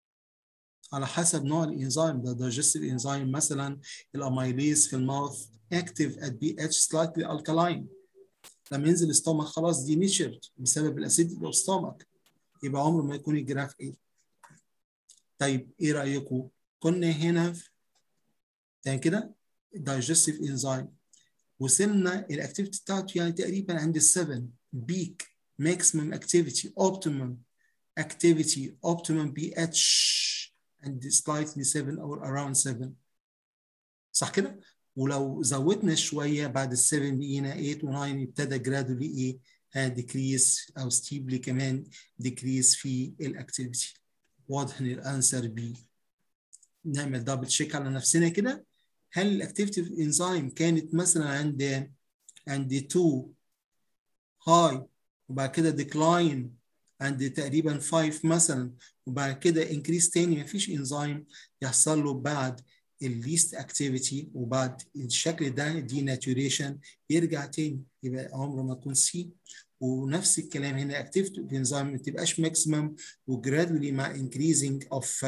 على حسب نوع الانزيم ده digestive enzyme مثلا الاميليز في الماوث active at pH slightly alkaline لما ينزل الستومك خلاص دي نيتشرد بسبب الاسيد اوف ستومك يبقى عمره ما يكون الجراف ايه طيب ايه رايكم كنا هنا يعني كده digestive enzyme وصلنا الاكتيفيتي بتاعته يعني تقريبا عند السفن بيك maximum activity optimum activity optimum pH and slightly 7 or around 7 صح كده؟ ولو زودنا شويه بعد ال 7 بقينا 8 و 9 ابتدى جرادولي ايه؟ ديكريس او ستيبلي كمان ديكريس في الاكتيفيتي واضح ان الانسر بي نعمل دبل تشيك على نفسنا كده هل الاكتيفيتي انزيم كانت مثلا عند عند 2 هاي وبعد كده ديكلاين عند تقريبا 5 مثلا وبعد كده انكريس تاني مفيش انزيم يحصل له بعد الليست اكتيفيتي وبعد الشكل ده دي ناتوريشن يرجع تاني يبقى عمره ما يكون سي ونفس الكلام هنا اكتيفيتي الانزيم ما تبقاش ماكسيمم وجرادولي مع انكريزنج اوف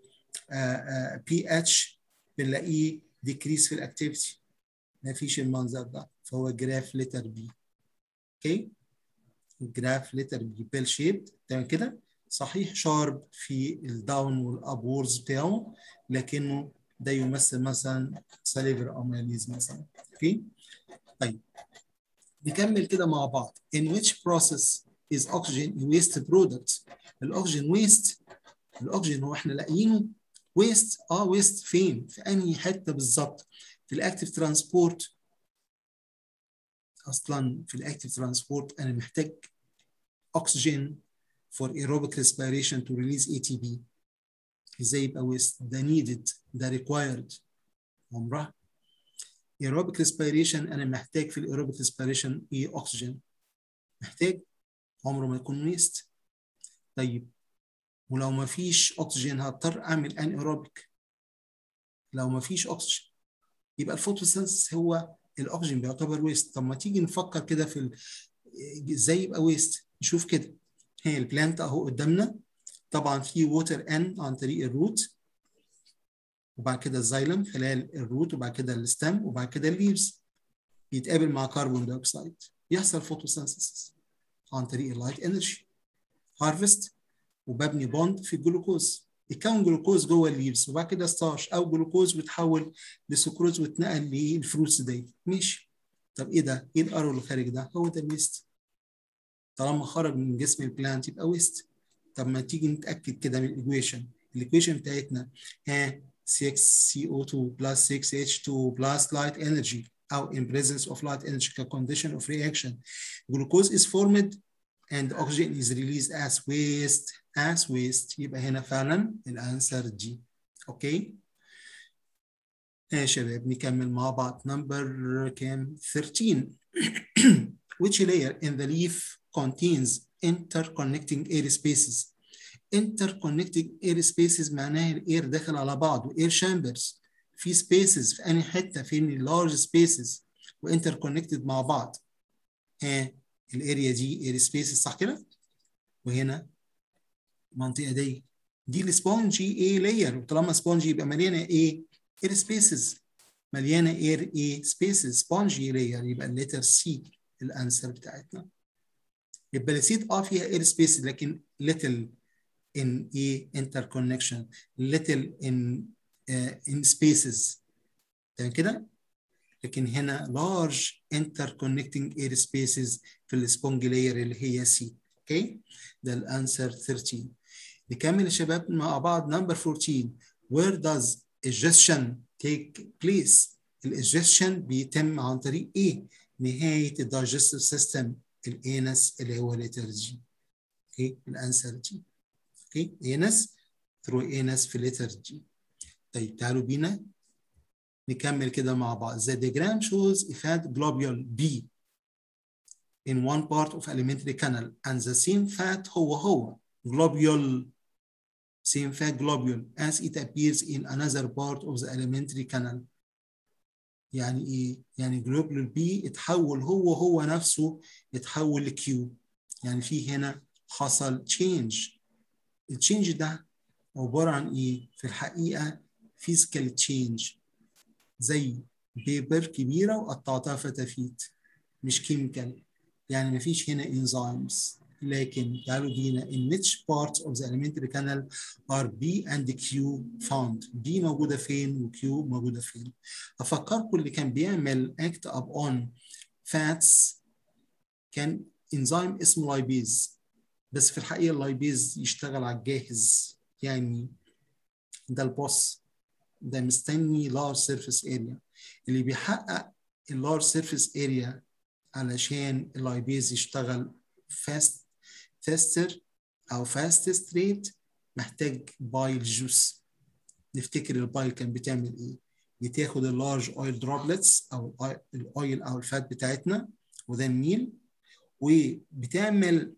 بي اتش بنلاقيه ديكريس في الاكتيفيتي ما فيش المنظر ده فهو جراف لتر بي اوكي جراف لتر بي بيل شيب تمام كده صحيح شارب في الداون والابورز بتاعه لكنه ده يمثل مثلا سليفر اميليز مثلا اوكي طيب نكمل كده مع بعض in which process is oxygen waste product الاكسجين ويست الاكسجين هو احنا لاقيينه ويست اه ويست فين في انهي حته بالظبط في الاكتيف ترانسبورت اصلا في الاكتيف ترانسبورت انا محتاج اكسجين for aerobic respiration to release ATP ازاي يبقى ويست ده needed ده required عمرها aerobic respiration انا محتاج في الايروبيك respiration ايه اكسجين محتاج عمره ما يكون ويست طيب ولو ما فيش اكسجين هضطر اعمل ان ايروبيك لو ما فيش اكسجين يبقى الفوتوسينثيسيس هو الاكسجين بيعتبر ويست طب ما تيجي نفكر كده في ازاي يبقى ويست نشوف كده هي البلانت اهو قدامنا طبعا في ووتر ان عن طريق الروت وبعد كده الزايلم خلال الروت وبعد كده الستام وبعد كده الليفز يتقابل مع كربون دايوكسيد يحصل فوتوسينثيسيس عن طريق اللايت انرجي هارفست وببني بوند في الجلوكوز يتكون جلوكوز جوه الليفز وبعد كده ستارش او جلوكوز ويتحول لسكروز ويتنقل للفروتس دي ماشي طب ايه ده؟ ايه الارو اللي خارج ده؟ هو ده الويست طالما خرج من جسم البلانت يبقى ويست طب ما تيجي نتاكد كده من الايكويشن الايكويشن بتاعتنا ها 6CO2 plus 6H2 plus light energy أو in presence of light energy condition of reaction. Glucose is formed and oxygen is released as waste as waste يبقى هنا فعلا الانسر دي اوكي يا شباب نكمل مع بعض نمبر كام 13 which layer in the leaf contains interconnecting air spaces interconnecting air spaces معناها الاير داخل على بعضه air chambers في spaces في انهي حته فين large spaces وانتركونكتد مع بعض ها الاريا دي اير سبيسز صح كده وهنا المنطقه دي دي السبونجي ايه لاير وطالما سبونجي يبقى مليانه ايه اير سبيسز مليانه اير ايه سبيسز سبونجي لاير يبقى الليتر سي الانسر بتاعتنا يبقى السيت اه فيها اير سبيس لكن little in ايه interconnection little in uh, in spaces تمام كده لكن هنا large interconnecting air spaces في السبونج لاير اللي هي سي اوكي ده الانسر 13 نكمل يا شباب مع بعض نمبر 14 where does digestion take place الجستشن بيتم عن طريق ايه نهايه الدايجستيف سيستم الانس اللي هو لتر جي اوكي الانسر جي اوكي انس ثرو انس في لتر جي طيب تعالوا بينا نكمل كده مع بعض. The diagram shows a fat globule B in one part of alimentary canal and the same fat هو هو globule same fat globule as it appears in another part of the alimentary canal. يعني ايه؟ يعني globule B اتحول هو هو نفسه اتحول لكيو. يعني في هنا حصل change. التشينج ده عبارة عن ايه؟ في الحقيقة physical change. زي بيبر كبيره وقطعتها فتافيت مش كيميكال يعني مفيش هنا انزيمز لكن تعالوا بينا in which parts of the alimentary canal are B and Q found B موجوده فين و Q موجوده فين افكركم اللي كان بيعمل act upon fats كان انزيم اسمه لايبيز بس في الحقيقه اللايبيز يشتغل على الجاهز يعني ده البوس ده مستني لارج سيرفيس اريا اللي بيحقق اللارج سيرفيس اريا علشان اللايبيز يشتغل فاست فاستر او فاستست ريت محتاج بايل جوس نفتكر البايل كان بتعمل ايه بتاخد اللارج اويل دروبلتس او الاويل او الفات بتاعتنا وده النيل وبتعمل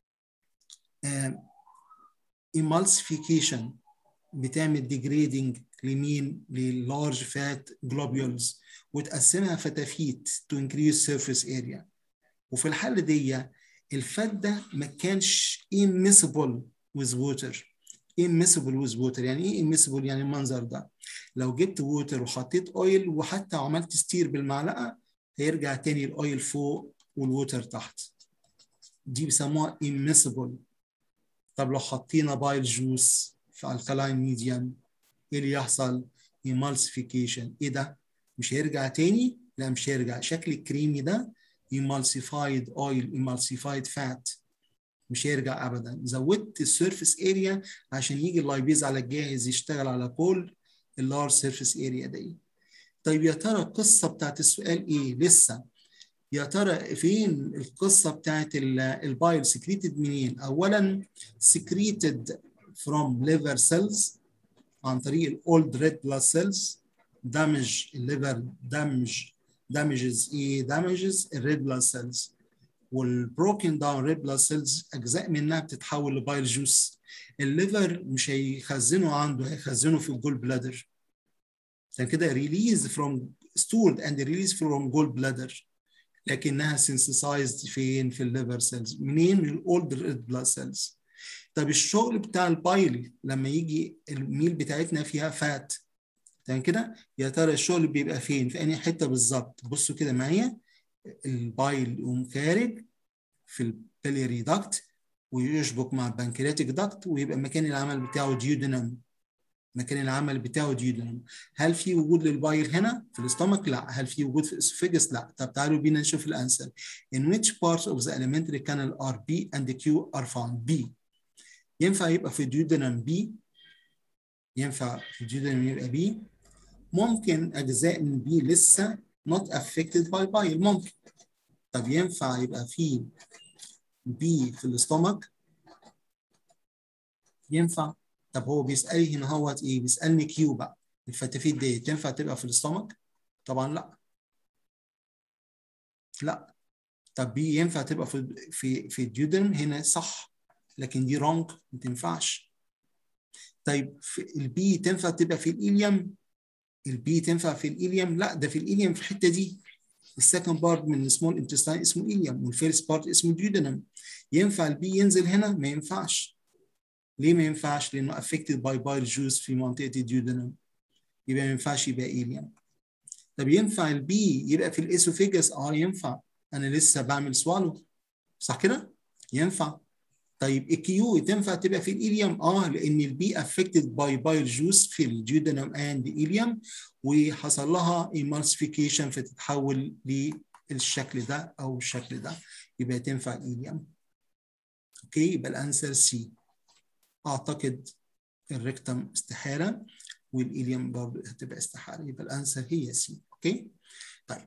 emulsification بتعمل ديجريدنج لمين للارج فات جلوبيولز وتقسمها فتافيت تو انكريز سيرفيس اريا وفي الحاله دي الفات ده ما كانش immiscible with water immiscible with water يعني ايه immiscible يعني المنظر ده لو جبت ووتر وحطيت اويل وحتى عملت ستير بالمعلقه هيرجع تاني الاويل فوق والووتر تحت دي بيسموها immiscible طب لو حطينا بايل جوس في الكالاين ميديم ايه اللي يحصل؟ emulsification ايه ده؟ مش هيرجع تاني؟ لا مش هيرجع شكل الكريمي ده emulsified oil emulsified fat مش هيرجع ابدا زودت السيرفيس اريا عشان يجي اللايبيز على الجاهز يشتغل على كل اللارج سيرفيس اريا دي طيب يا ترى القصه بتاعت السؤال ايه لسه يا ترى فين القصه بتاعت البايل سكريتد منين اولا سكريتد from liver cells عن طريق الاولد ريد بلاد سيلز دامج الليفر دامج damages ايه damages الريد بلاد سيلز والبروكن داون ريد بلاد سيلز اجزاء منها بتتحول لبايل جوس الليفر مش هيخزنه عنده هيخزنه في الجول بلادر عشان كده ريليز فروم stored and released from gall bladder لكنها سينسيسايزد فين في الليفر سيلز منين من الاولد ريد بلاد سيلز طب الشغل بتاع البايل لما يجي الميل بتاعتنا فيها فات تمام كده يا ترى الشغل بيبقى فين في انهي حته بالظبط بصوا كده معايا البايل يقوم خارج في البليري داكت ويشبك مع البنكرياتيك داكت ويبقى مكان العمل بتاعه ديودنم مكان العمل بتاعه ديودنم هل في وجود للبايل هنا في الاستومك لا هل في وجود في الاسوفيجس لا طب تعالوا بينا نشوف الانسر in which parts of the alimentary canal are B and Q are found B ينفع يبقى في الديودنم B ينفع في الديودنم يبقى B ممكن اجزاء من B لسه not affected by bile ممكن طب ينفع يبقى في بي في الاستومك ينفع طب هو بيسألني هنا هوت ايه بيسألني كيو بقى الفتافيت ديت ينفع تبقى في الاستومك طبعا لا لا طب بي ينفع تبقى في في في الديودرم هنا صح لكن دي رونج ما تنفعش طيب في البي تنفع تبقى في الإليم البي تنفع في الإليم لا ده في الإليم في الحتة دي السكند بارت من السمول انتستاين اسمه إليم والفيرست بارت اسمه ديودنم ينفع البي ينزل هنا ما ينفعش ليه ما ينفعش لانه affected by bile juice في منطقه الديودنم يبقى ما ينفعش يبقى إليم طب ينفع البي يبقى في الاسوفيجس اه ينفع انا لسه بعمل سوالو صح كده ينفع طيب الكيو تنفع تبقى في الإليم اه لان البي affected by bile juice في الديودنم اند إليم وحصل لها emulsification فتتحول للشكل ده او الشكل ده يبقى تنفع إليم اوكي يبقى الانسر سي اعتقد الريكتم استحاله والإليم برضه هتبقى استحاله يبقى الانسر هي سي اوكي طيب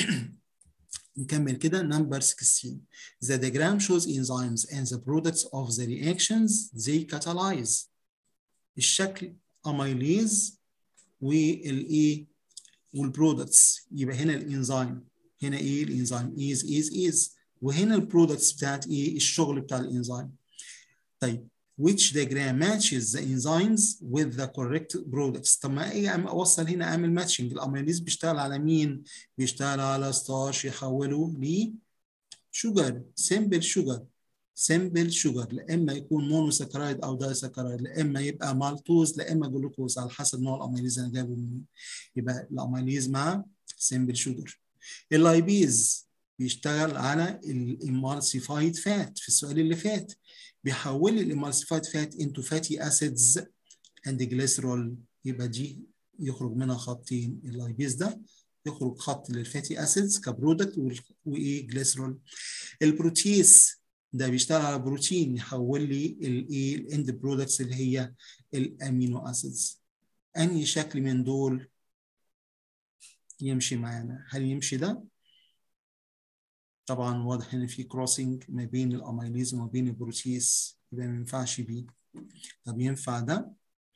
نكمل كده نمبر 16 The diagram shows enzymes and the products of the reactions they catalyze الشكل اميليز والايه والبرودكتس يبقى هنا الانزيم هنا ايه الانزيم is is is وهنا البرودكتس بتاعت ايه الشغل بتاع الانزيم طيب which diagram matches the enzymes with the correct products طب ما ايه اوصل هنا اعمل ماتشنج الاميليز بيشتغل على مين بيشتغل على ستارش يحوله ل شوجر سمبل شوجر سمبل شوجر لا اما يكون مونوساكرايد او دايساكرايد لا اما يبقى مالتوز لا اما جلوكوز على حسب نوع الاميليز انا جايبه منين يبقى الاميليز مع سمبل شوجر اللايبيز بيشتغل على الامالسيفايد فات في السؤال اللي فات بيحول الامالسيفايد فات انتو فاتي اسيدز اند جليسرول يبقى دي يخرج منها خطين اللايبيز ده يخرج خط للفاتي اسيدز كبرودكت وايه جليسرول البروتيز ده بيشتغل على بروتين يحول لي الايه الاند برودكتس اللي هي الامينو اسيدز انهي شكل من دول يمشي معانا هل يمشي ده طبعا واضح ان في كروسنج ما بين الاميليز وما بين البروتيز يبقى ما ينفعش بيه طب ينفع ده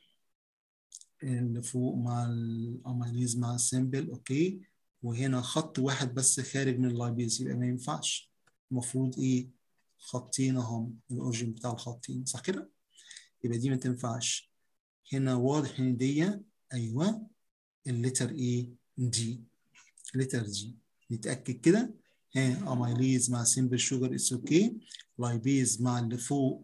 اللي فوق مع الاميليز مع السيمبل اوكي وهنا خط واحد بس خارج من اللايبيز يبقى ما ينفعش المفروض ايه خطين اهم الاورجن بتاع الخطين صح كده يبقى دي ما تنفعش هنا واضح ان دي ايوه الليتر ايه دي لتر دي نتاكد كده ها اميليز مع سيمبل شوجر اتس اوكي لايبيز مع اللي فوق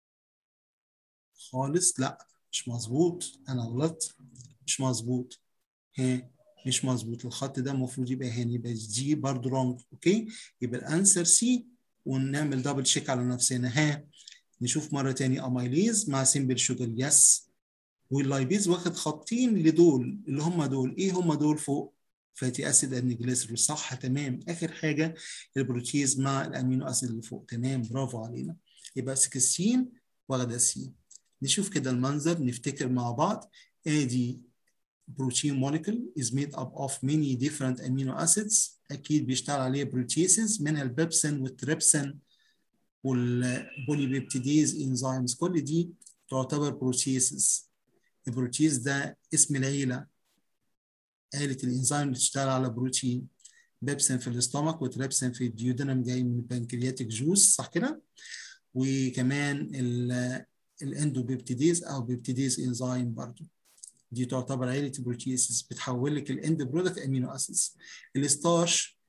خالص لا مش مظبوط انا غلطت مش مظبوط ها مش مظبوط الخط ده المفروض يبقى هنا يبقى دي برضه رونج اوكي يبقى الانسر سي ونعمل دبل تشيك على نفسنا ها نشوف مره تاني اميليز مع سيمبل شوجر يس واللايبيز واخد خطين لدول اللي هم دول ايه هم دول فوق فاتي اسيد اند جليسرول صح تمام اخر حاجه البروتيز مع الامينو اسيد اللي فوق تمام برافو علينا يبقى 16 واخده سي نشوف كده المنظر نفتكر مع بعض ادي بروتين molecule is made up of many different amino acids اكيد بيشتغل عليه بروتيسز منها البيبسين والتريبسين والبوليبيبتيديز انزيمز كل دي تعتبر بروتيسز البروتيز ده اسم العيله آلة الإنزيم اللي بتشتغل على بروتين بيبسين في الاستومك وتريبسين في الديودنم جاي من البنكرياتيك جوس صح كده؟ وكمان الاندوبيبتيديز أو بيبتيديز إنزيم برضو دي تعتبر عيلة بروتيسز بتحول لك الاند برودكت امينو اسيدز الستارش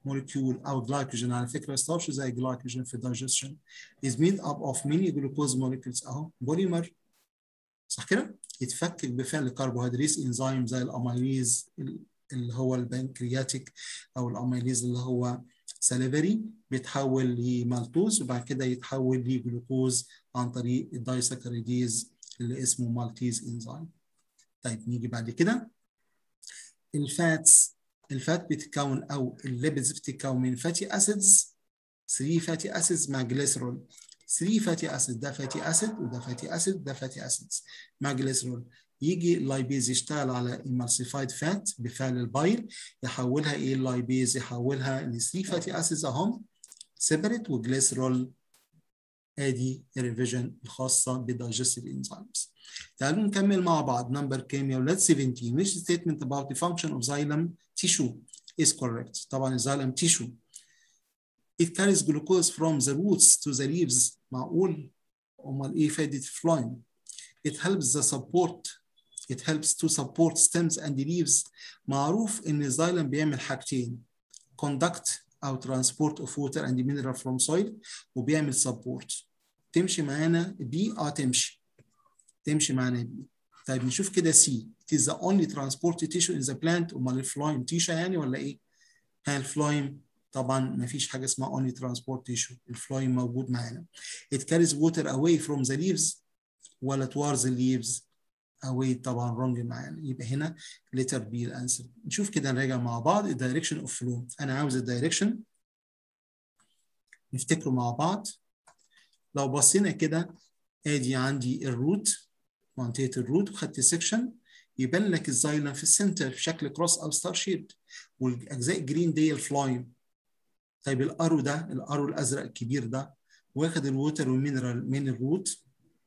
مولكيول او جلايكوجين على فكره ستارش زي جلايكوجين في digestion is made up of many glucose molecules اهو بوليمر صح كده؟ يتفكك بفعل كربوهيدرات انزيم زي الاميليز اللي هو البنكرياتيك او الاميليز اللي هو ساليفري بيتحول لمالتوز وبعد كده يتحول لجلوكوز عن طريق الدايسكريديز اللي اسمه مالتيز انزيم. طيب نيجي بعد كده الفاتس الفات بتتكون او الليبيدز بتتكون من فاتي اسيدز 3 فاتي اسيدز مع جليسرول 3 فاتي اسيد ده فاتي اسيد وده فاتي اسيد ده فاتي اسيدز مع جليسرول يجي اللايبيز يشتغل على emulsified فات بفعل البايل يحولها ايه اللايبيز يحولها ل 3 فاتي اسيدز اهم سيبريت وجليسرول ادي الريفيجن الخاصه بالدايجستيف انزيمز تعالوا نكمل مع بعض نمبر كام يا ولاد 17 which statement about the function of xylem tissue is correct طبعا الزايلم tissue it carries glucose from the roots to the leaves معقول امال ايه فائده الفلايم it helps the support it helps to support stems and leaves معروف ان الزايلم بيعمل حاجتين conduct او transport of water and mineral from soil وبيعمل support تمشي معانا بي اه تمشي تمشي معانا بي طيب نشوف كده سي it is the only transport tissue in the plant امال الفلايم تيشا يعني ولا ايه؟ ها الفلايم طبعا ما فيش حاجه اسمها only transport tissue الفلايم موجود معانا it carries water away from the leaves ولا towards the leaves away طبعا wrong معانا يبقى هنا letter B الانسر نشوف كده نراجع مع بعض الدايركشن اوف فلو انا عاوز الدايركشن نفتكره مع بعض لو بصينا كده ادي عندي الروت منطقه الروت وخدت سيكشن يبان لك الزايلم في السنتر في شكل كروس او ستار شيب والاجزاء جرين دي الفلايم طيب الارو ده الارو الازرق الكبير ده واخد الووتر والمينرال من الروت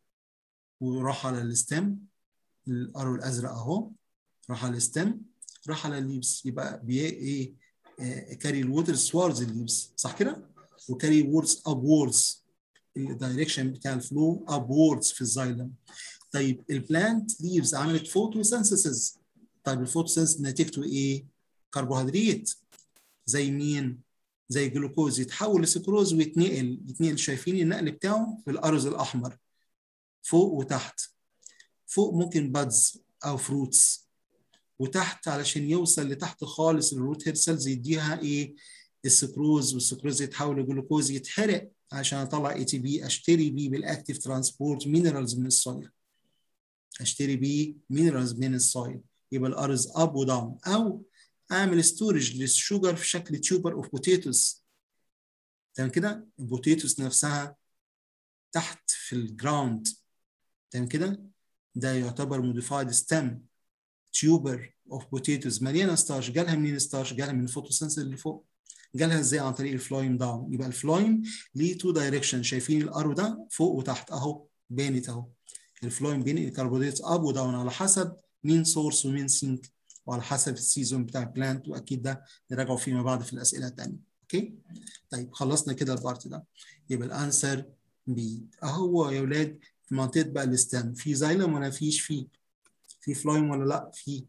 وراح على الستيم الارو الازرق اهو راح على الستيم راح على الليفز يبقى بي ايه كاري الووتر سوارز الليفز صح كده؟ وكاري ووردز اب ووردز الدايركشن بتاع الفلو اب ووردز في الزايلم طيب البلانت ليفز عملت فوتوسينثيسيس طيب الفوتوسينثيسيس نتيجته ايه؟ كربوهيدرات زي مين؟ زي جلوكوز يتحول لسكروز ويتنقل يتنقل شايفين النقل بتاعه في الارز الاحمر فوق وتحت فوق ممكن بادز او فروتس وتحت علشان يوصل لتحت خالص الروت هير سيلز يديها ايه السكروز والسكروز يتحول لجلوكوز يتحرق عشان اطلع اي تي بي اشتري بيه بالاكتيف ترانسبورت مينرالز من السويل اشتري بيه مينرالز من السويل يبقى الارز اب وداون او اعمل ستورج للشوجر في شكل تيوبر اوف بوتيتوس تمام كده البوتيتوس نفسها تحت في الجراوند تمام كده ده يعتبر موديفايد ستيم تيوبر اوف بوتيتوس مليانه ستارش جالها منين الستارش جالها من الفوتوسنسر اللي فوق جالها ازاي عن طريق الفلايم داون يبقى الفلايم ليه تو دايركشن شايفين الارو ده فوق وتحت اهو بانت اهو الفلايم بين الكربوهيدرات اب وداون على حسب مين سورس ومين سينك وعلى حسب السيزون بتاع البلانت واكيد ده نراجعه فيما بعد في الاسئله الثانيه اوكي طيب خلصنا كده البارت ده يبقى الانسر بي اهو يا اولاد في منطقه بقى الاستام في زايلم ولا فيش فيه في فلايم ولا لا في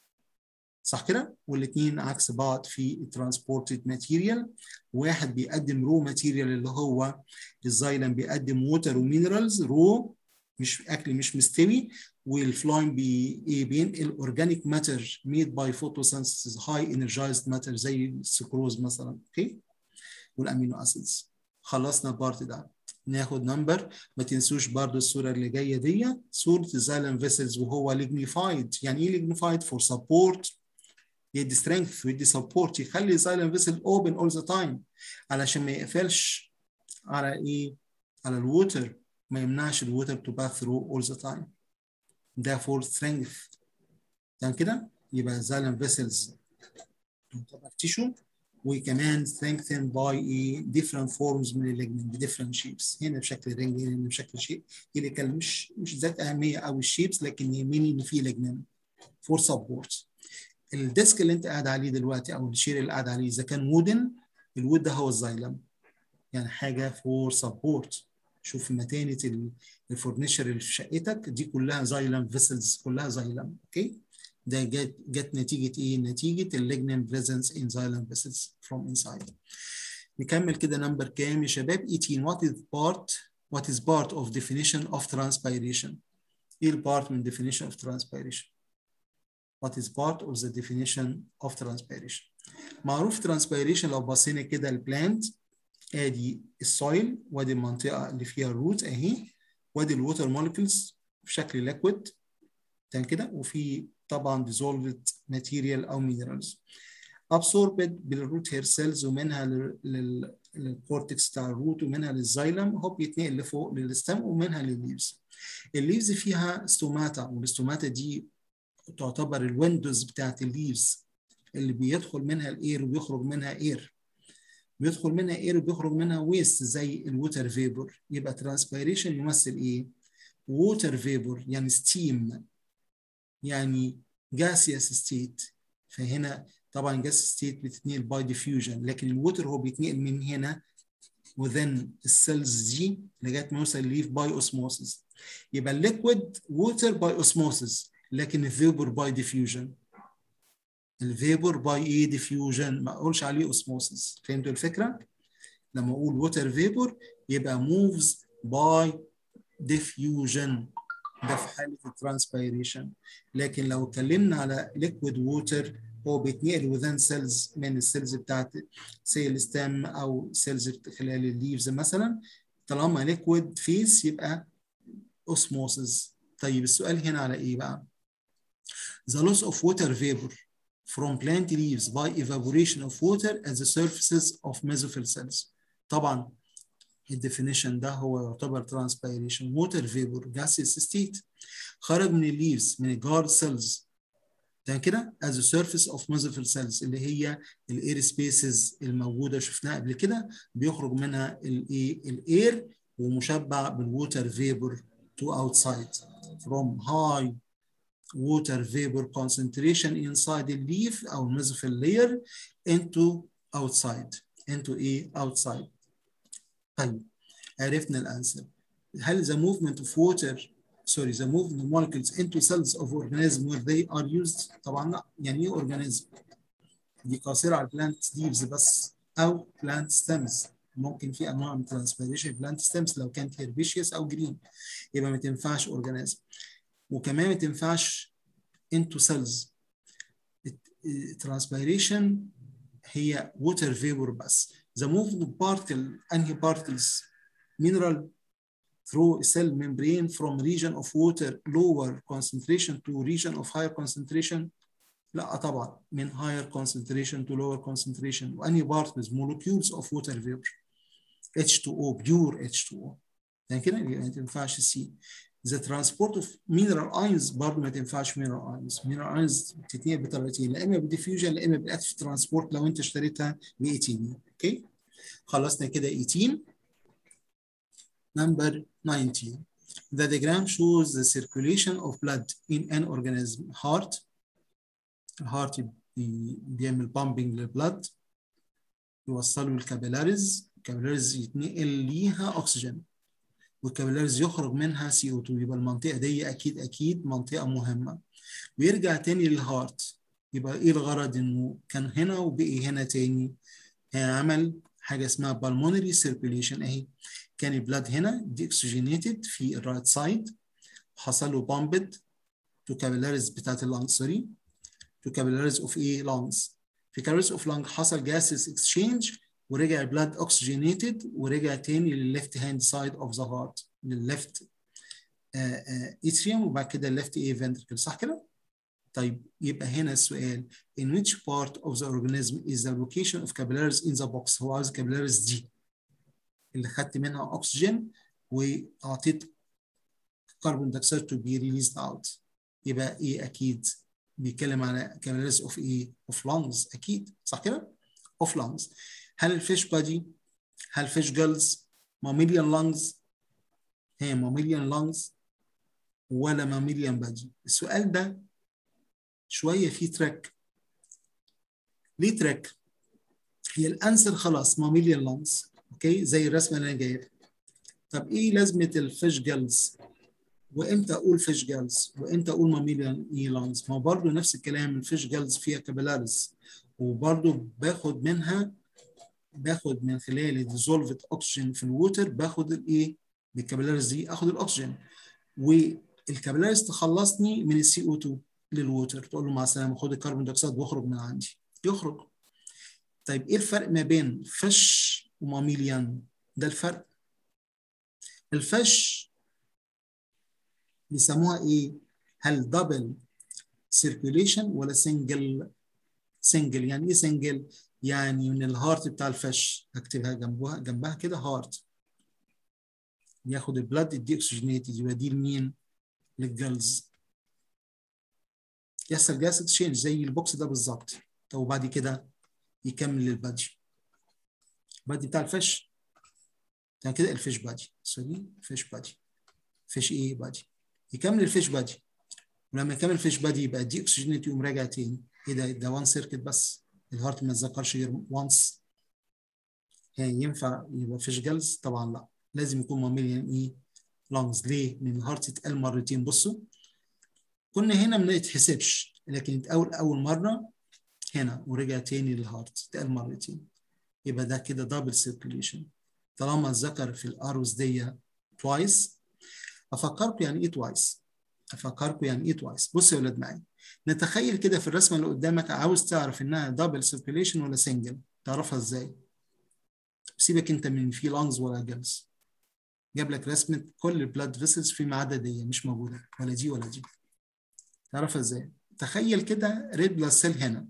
صح كده والاثنين عكس بعض في الترانسبورتد ماتيريال واحد بيقدم رو ماتيريال اللي هو الزايلم بيقدم ووتر ومينرالز رو مش اكل مش مستوي والفلايم بي بينقل اورجانيك ماتر ميد باي فوتوسينثيسيس هاي انرجايزد ماتر زي السكروز مثلا اوكي والامينو اسيدز خلصنا البارت ده ناخد نمبر ما تنسوش برضو الصوره اللي جايه دي صوره الزايلم فيسلز وهو ليجنيفايد يعني ايه ليجنيفايد فور سبورت يدي سترينث ويدي سبورت يخلي الزايلم فيسل اوبن اول ذا تايم علشان ما يقفلش على ايه على الووتر ما يمنعش الووتر تو باث ثرو اول ذا تايم ده فور سترينث تمام كده يبقى الزايلم فيسلز تعتبر تيشو وكمان strengthened by a different forms من الليجمنت different shapes هنا بشكل رينج هنا بشكل شيء اللي كان مش مش ذات اهميه قوي الشيبس لكن يهمني ان في ليجمنت فور سبورت الديسك اللي انت قاعد عليه دلوقتي او الشير اللي قاعد عليه اذا كان وودن الوود ده هو الزايلم يعني حاجه فور سبورت شوف متانه الفورنيشر اللي في شقتك دي كلها زايلم فيسلز كلها زايلم اوكي ده جت جت نتيجه ايه نتيجه الليجنين بريزنس ان xylem vessels from inside نكمل كده نمبر كام يا شباب 18 what is part what is part of definition of transpiration ايه البارت من definition of transpiration what is part of the definition of transpiration معروف transpiration لو بصينا كده البلانت ادي السويل وادي المنطقه اللي فيها الروت اهي وادي الووتر مولكيولز في شكل ليكويد تمام كده وفي طبعا dissolved material او minerals absorbed بالروت هير سيلز ومنها للكورتكس بتاع الروت ومنها للزايلم هو بيتنقل لفوق للستم ومنها للليفز الليفز فيها ستوماتا والستوماتا دي تعتبر الويندوز بتاعت الليفز اللي بيدخل منها الاير وبيخرج منها اير بيدخل منها اير وبيخرج منها ويست زي الووتر فيبور يبقى ترانسبيريشن يمثل ايه ووتر فيبور يعني ستيم يعني gaseous ستيت فهنا طبعا gas ستيت بتتنقل باي ديفيوجن لكن الووتر هو بيتنقل من هنا within السيلز دي لغايه ما يوصل ليف باي اوسموسيس يبقى الليكويد ووتر باي اوسموسيس لكن الفيبور باي ديفيوجن الفيبور باي ايه ديفيوجن ما اقولش عليه اوسموسيس فهمتوا الفكره لما اقول ووتر فيبور يبقى موفز باي ديفيوجن ده في حاله الترانسبيريشن لكن لو اتكلمنا على ليكويد ووتر هو بيتنقل within سيلز من السيلز بتاعت سي الستام او سيلز خلال الليفز مثلا طالما ليكويد فيس يبقى اوسموسيس طيب السؤال هنا على ايه بقى؟ The loss of water vapor from plant leaves by evaporation of water at the surfaces of mesophyll cells. طبعا الديفينيشن ده هو يعتبر transpiration water vapor gaseous state خرج من الليفز من الجارد سيلز ده كده as a surface of mesophyll cells اللي هي الاير سبيسز الموجوده شفناها قبل كده بيخرج منها الايه الاير ومشبع بالووتر فيبر to outside from high water vapor concentration inside the leaf او mesophyll layer into outside into ايه outside طيب عرفنا الانسر هل the movement of water sorry the movement of molecules into cells of organism where they are used طبعا لا يعني ايه organism دي قاصره على plant leaves بس او plant stems ممكن في انواع من transpiration plant stems لو كانت herbaceous او green يبقى ما تنفعش organism وكمان ما تنفعش into cells transpiration هي water vapor بس the movement of particle انهي particles mineral through cell membrane from region of water lower concentration to region of higher concentration لا طبعا من higher concentration to lower concentration وانهي particles molecules of water vapor H2O pure H2O يعني كده ما تنفعش C the transport of mineral ions برضه ما تنفعش mineral ions mineral ions بتتنقل بطريقتين لا اما بالديفيوجن لا اما بالاكتف ترانسبورت لو انت اشتريتها ب 18 اوكي خلصنا كده 18 number 19 the diagram shows the circulation of blood in an organism heart الهارت بيعمل pumping للبلد يوصله الكابيلاريز الكابيلاريز يتنقل ليها اكسجين والكابيلاريز يخرج منها سي او 2 يبقى المنطقه دي اكيد اكيد منطقه مهمه ويرجع تاني للهارت يبقى ايه الغرض انه كان هنا وبقي هنا تاني عمل حاجه اسمها بالمونري سيركيوليشن اهي كان البلاد هنا دي اكسجينيتد في الرايت سايد حصل له بامبد تو كابيلاريز بتاعت اللانج سوري تو كابيلاريز اوف ايه لانجز في كابيلاريز اوف لانج حصل جاسز اكسشينج ورجع البلاد اوكسجينيتد ورجع تاني للليفت هاند سايد اوف ذا هارت للليفت اتريوم وبعد كده الليفت ايه فنتركل صح كده؟ طيب يبقى هنا السؤال in which part of the organism is the location of capillaries in the box هو عاوز capillaries دي اللي خدت منها اكسجين واعطيت كربون دايوكسيد to be released out يبقى ايه اكيد بيتكلم على capillaries of ايه of lungs اكيد صح كده of lungs هل الفيش بادي هل فيش جلز ماميليان لانجز هي ماميليان لانجز ولا ماميليان بادي السؤال ده شويه فيه تراك ليه تراك هي الانسر خلاص ماميليان لانجز اوكي زي الرسمه اللي انا جايبها طب ايه لازمه الفيش جلز وامتى اقول فيش جالز وامتى اقول ماميليان ايلانز ما هو برضه نفس الكلام الفيش جالز فيها كابيلاريز وبرضه باخد منها باخد من خلال الديزولفد اوكسجين في الووتر باخد الايه بالكابيلاريز دي اخد الاكسجين والكابيلاريز تخلصني من السي او 2 للووتر تقول له مع السلامه خد الكربون دايوكسيد واخرج من عندي يخرج طيب ايه الفرق ما بين فش وماميليان ده الفرق الفش بيسموها ايه هل دبل سيركيوليشن ولا سنجل سنجل يعني ايه سنجل يعني من الهارت بتاع الفش هكتبها جنبها جنبها كده هارت ياخد البلاد يدي اكسجينيتد يوديه لمين للجلز يحصل جاس اكسشينج زي البوكس ده بالظبط طب وبعد كده يكمل للبادي البادي بتاع الفش ده كده الفيش بادي سوري فيش بادي فيش ايه بادي يكمل الفيش بادي ولما يكمل الفيش بادي يبقى دي اكسجينيت يقوم راجع تاني ايه ده ده وان سيركت بس الهارت ما يتذكرش غير وانس يعني ينفع يبقى فيش جلز طبعا لا لازم يكون ماميليان ايه لونجز ليه؟ لان الهارت اتقال مرتين بصوا كنا هنا ما يتحسبش لكن اتقال اول مره هنا ورجع تاني للهارت اتقال مرتين يبقى ده كده دبل سيركيليشن طالما اتذكر في الاروز دي توايس افكركم يعني ايه توايس افكركم يعني ايه توايس بصوا يا ولاد معايا نتخيل كده في الرسمه اللي قدامك عاوز تعرف انها دبل سيركيليشن ولا سنجل تعرفها ازاي سيبك انت من في لانجز ولا جلز جاب لك رسمه كل البلاد فيسلز في ما عدا دي مش موجوده ولا دي ولا دي تعرفها ازاي تخيل كده ريد بلاد سيل هنا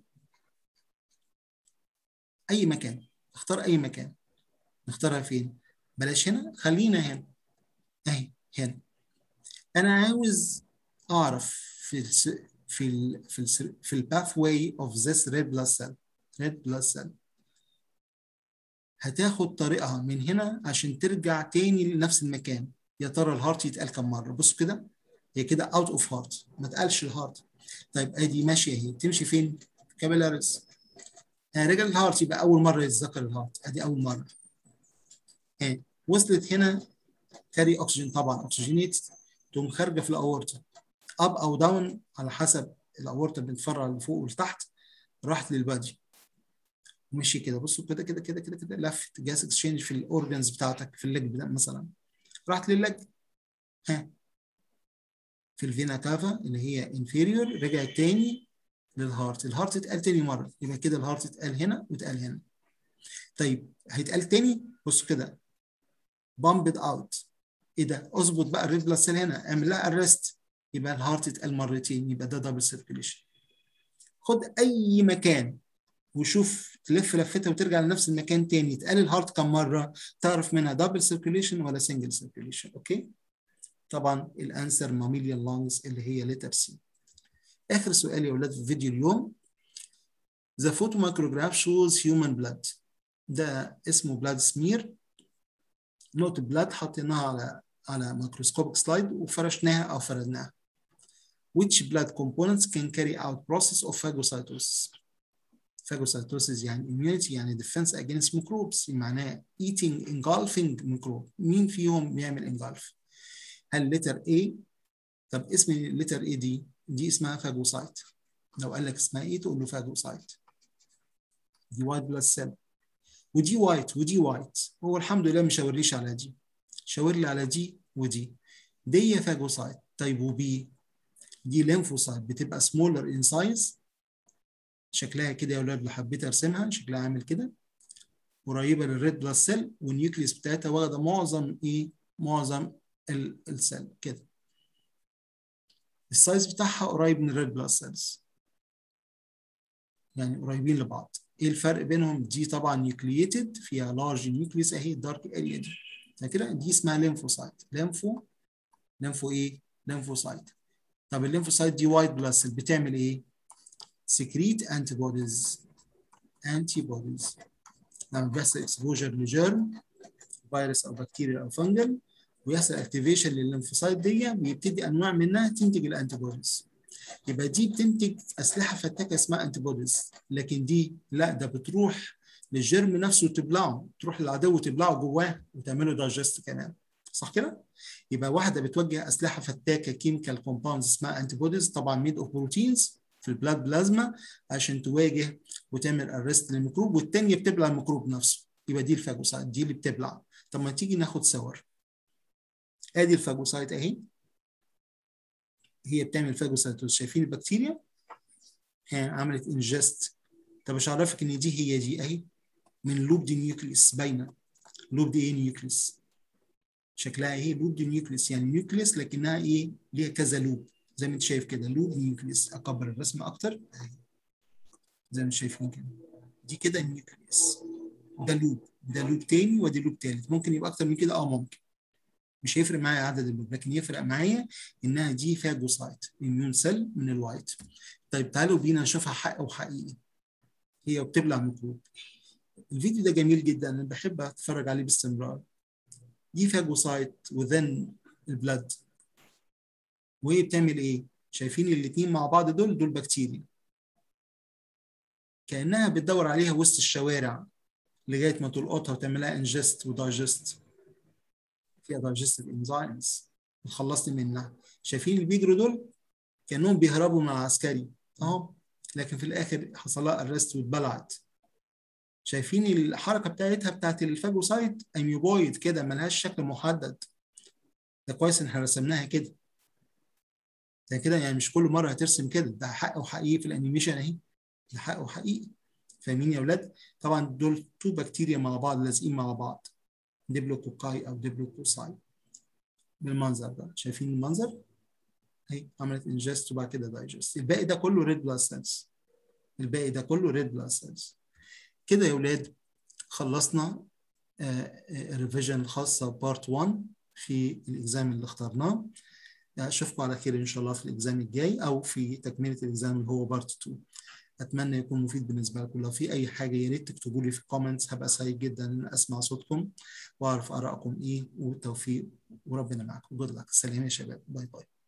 اي مكان اختار اي مكان نختارها فين بلاش هنا خلينا هنا اهي هنا انا عاوز اعرف في ال في ال في ال في الباث واي اوف ذس ريد بلاد سيل ريد بلاد سيل هتاخد طريقها من هنا عشان ترجع تاني لنفس المكان يا ترى الهارت يتقال كم مره بصوا كده هي كده اوت اوف هارت ما تقالش الهارت طيب ادي ماشيه اهي تمشي فين كابيلاريز رجع الهارت يبقى اول مره يتذكر الهارت ادي اول مره اهي وصلت هنا كاري اكسجين طبعا اكسجينيت تقوم خارجه في الاورطه اب او داون على حسب الاورطه بتفرع لفوق ولتحت راحت للبادي مشي كده بصوا كده كده كده كده كده لفت جاس اكسشينج في الاورجنز بتاعتك في الليج مثلا راحت للليج ها في الفينا كافا اللي هي انفيريور رجعت تاني للهارت الهارت اتقال تاني مره يبقى كده الهارت اتقال هنا واتقال هنا طيب هيتقال تاني بصوا كده بامبد اوت ايه ده اظبط بقى الريد بلاد سيل هنا اعمل لها ارست يبقى الهارت اتقال مرتين يبقى ده دبل سيركيليشن خد اي مكان وشوف تلف لفتها وترجع لنفس المكان تاني يتقال الهارت كم مره تعرف منها دبل سيركيليشن ولا سنجل سيركيليشن اوكي طبعا الانسر ماميليان لونجز اللي هي لتر سي اخر سؤال يا اولاد في فيديو اليوم The photo micrograph shows human blood ده اسمه blood smear نقطة بلاد حطيناها على على ميكروسكوبيك سلايد وفرشناها أو فردناها. Which blood components can carry out process of phagocytosis؟ phagocytosis يعني immunity يعني defense against microbes معناه eating engulfing microbe مين فيهم بيعمل engulf؟ هل letter A؟ طب اسم letter A دي دي اسمها phagocyte لو قال لك اسمها ايه تقول له phagocyte دي white blood cell ودي وايت ودي وايت هو الحمد لله مش هوريش على دي شاور لي على دي ودي دي فاجوسايت طيب وبي دي ليمفوسايت بتبقى سمولر ان سايز شكلها كده يا اولاد لو حبيت ارسمها شكلها عامل كده قريبه للريد بلاد سيل والنيوكليس بتاعتها واخده معظم ايه معظم السيل كده السايز بتاعها قريب من الريد بلاد سيلز يعني قريبين لبعض ايه الفرق بينهم دي طبعا نيوكلييتد فيها لارج نيوكليس اهي الدارك اريا دي كده دي اسمها ليمفوسايت ليمفو ليمفو ايه ليمفوسايت طب الليمفوسايت دي وايت بلاد سيل بتعمل ايه سكريت انتي بوديز انتي بوديز لما بيحصل اكسبوجر لجيرم فيروس او بكتيريا او فنجل ويحصل اكتيفيشن للليمفوسايت دي بيبتدي انواع منها تنتج الانتي بوديز يبقى دي بتنتج اسلحه فتاكه اسمها انتي بوديز لكن دي لا ده بتروح للجرم نفسه تبلعه تروح للعدو تبلعه جواه وتعمله دايجست كمان صح كده؟ يبقى واحده بتوجه اسلحه فتاكه كيميكال كومباوندز اسمها انتي بوديز طبعا ميد اوف بروتينز في البلاد بلازما عشان تواجه وتعمل ارست للميكروب والثانيه بتبلع الميكروب نفسه يبقى دي الفاجوسايت دي اللي بتبلع طب ما تيجي ناخد صور ادي الفاجوسايت اهي هي بتعمل فاجوسايتوز شايفين البكتيريا ها عملت انجست طب مش عارفك ان دي هي دي اهي من لوب دي نيوكليس باينه لوب دي ايه نيوكليس شكلها ايه لوب دي نيوكليس يعني نيوكليس لكنها ايه ليها كذا لوب زي ما انت شايف كده لوب نيوكليس اكبر الرسم اكتر اهي زي ما انتم شايفين كده دي كده النيوكليس ده لوب ده لوب تاني ودي لوب تالت ممكن يبقى اكتر من كده اه ممكن مش هيفرق معايا عدد اللوب لكن يفرق معايا انها دي فاجوسايت اميون سيل من الوايت طيب تعالوا بينا نشوفها حق وحقيقي هي بتبلع ميكروب الفيديو ده جميل جدا انا بحب اتفرج عليه باستمرار دي فاجوسايت وذن البلد وهي بتعمل ايه شايفين الاثنين مع بعض دول دول بكتيريا كانها بتدور عليها وسط الشوارع لغايه ما تلقطها وتعملها انجست ودايجست فيها دايجستيف انزيمز وتخلصني منها شايفين اللي بيجروا دول كانهم بيهربوا من العسكري اهو لكن في الاخر حصل لها ارست واتبلعت شايفين الحركه بتاعتها بتاعت الفاجوسايت اميوبويد كده ملهاش شكل محدد ده كويس ان احنا رسمناها كده زي كده يعني مش كل مره هترسم كده ده حق وحقيقي في الانيميشن اهي ده حق وحقيقي فاهمين يا اولاد طبعا دول تو بكتيريا مع بعض لازقين مع بعض ديبلوكوكاي او ديبلوكوساي بالمنظر ده شايفين المنظر اهي عملت انجست وبعد كده دايجست الباقي ده كله ريد بلاد سيلز الباقي ده كله ريد بلاد سيلز كده يا اولاد خلصنا الريفيجن الخاصه بارت 1 في الاكزام اللي اخترناه اشوفكم على خير ان شاء الله في الاكزام الجاي او في تكمله الاكزام اللي هو بارت 2 اتمنى يكون مفيد بالنسبه لكم لو في اي حاجه يا ريت تكتبوا لي في الكومنتس هبقى سعيد جدا ان اسمع صوتكم واعرف ارائكم ايه والتوفيق وربنا معكم جود لك سلام يا شباب باي باي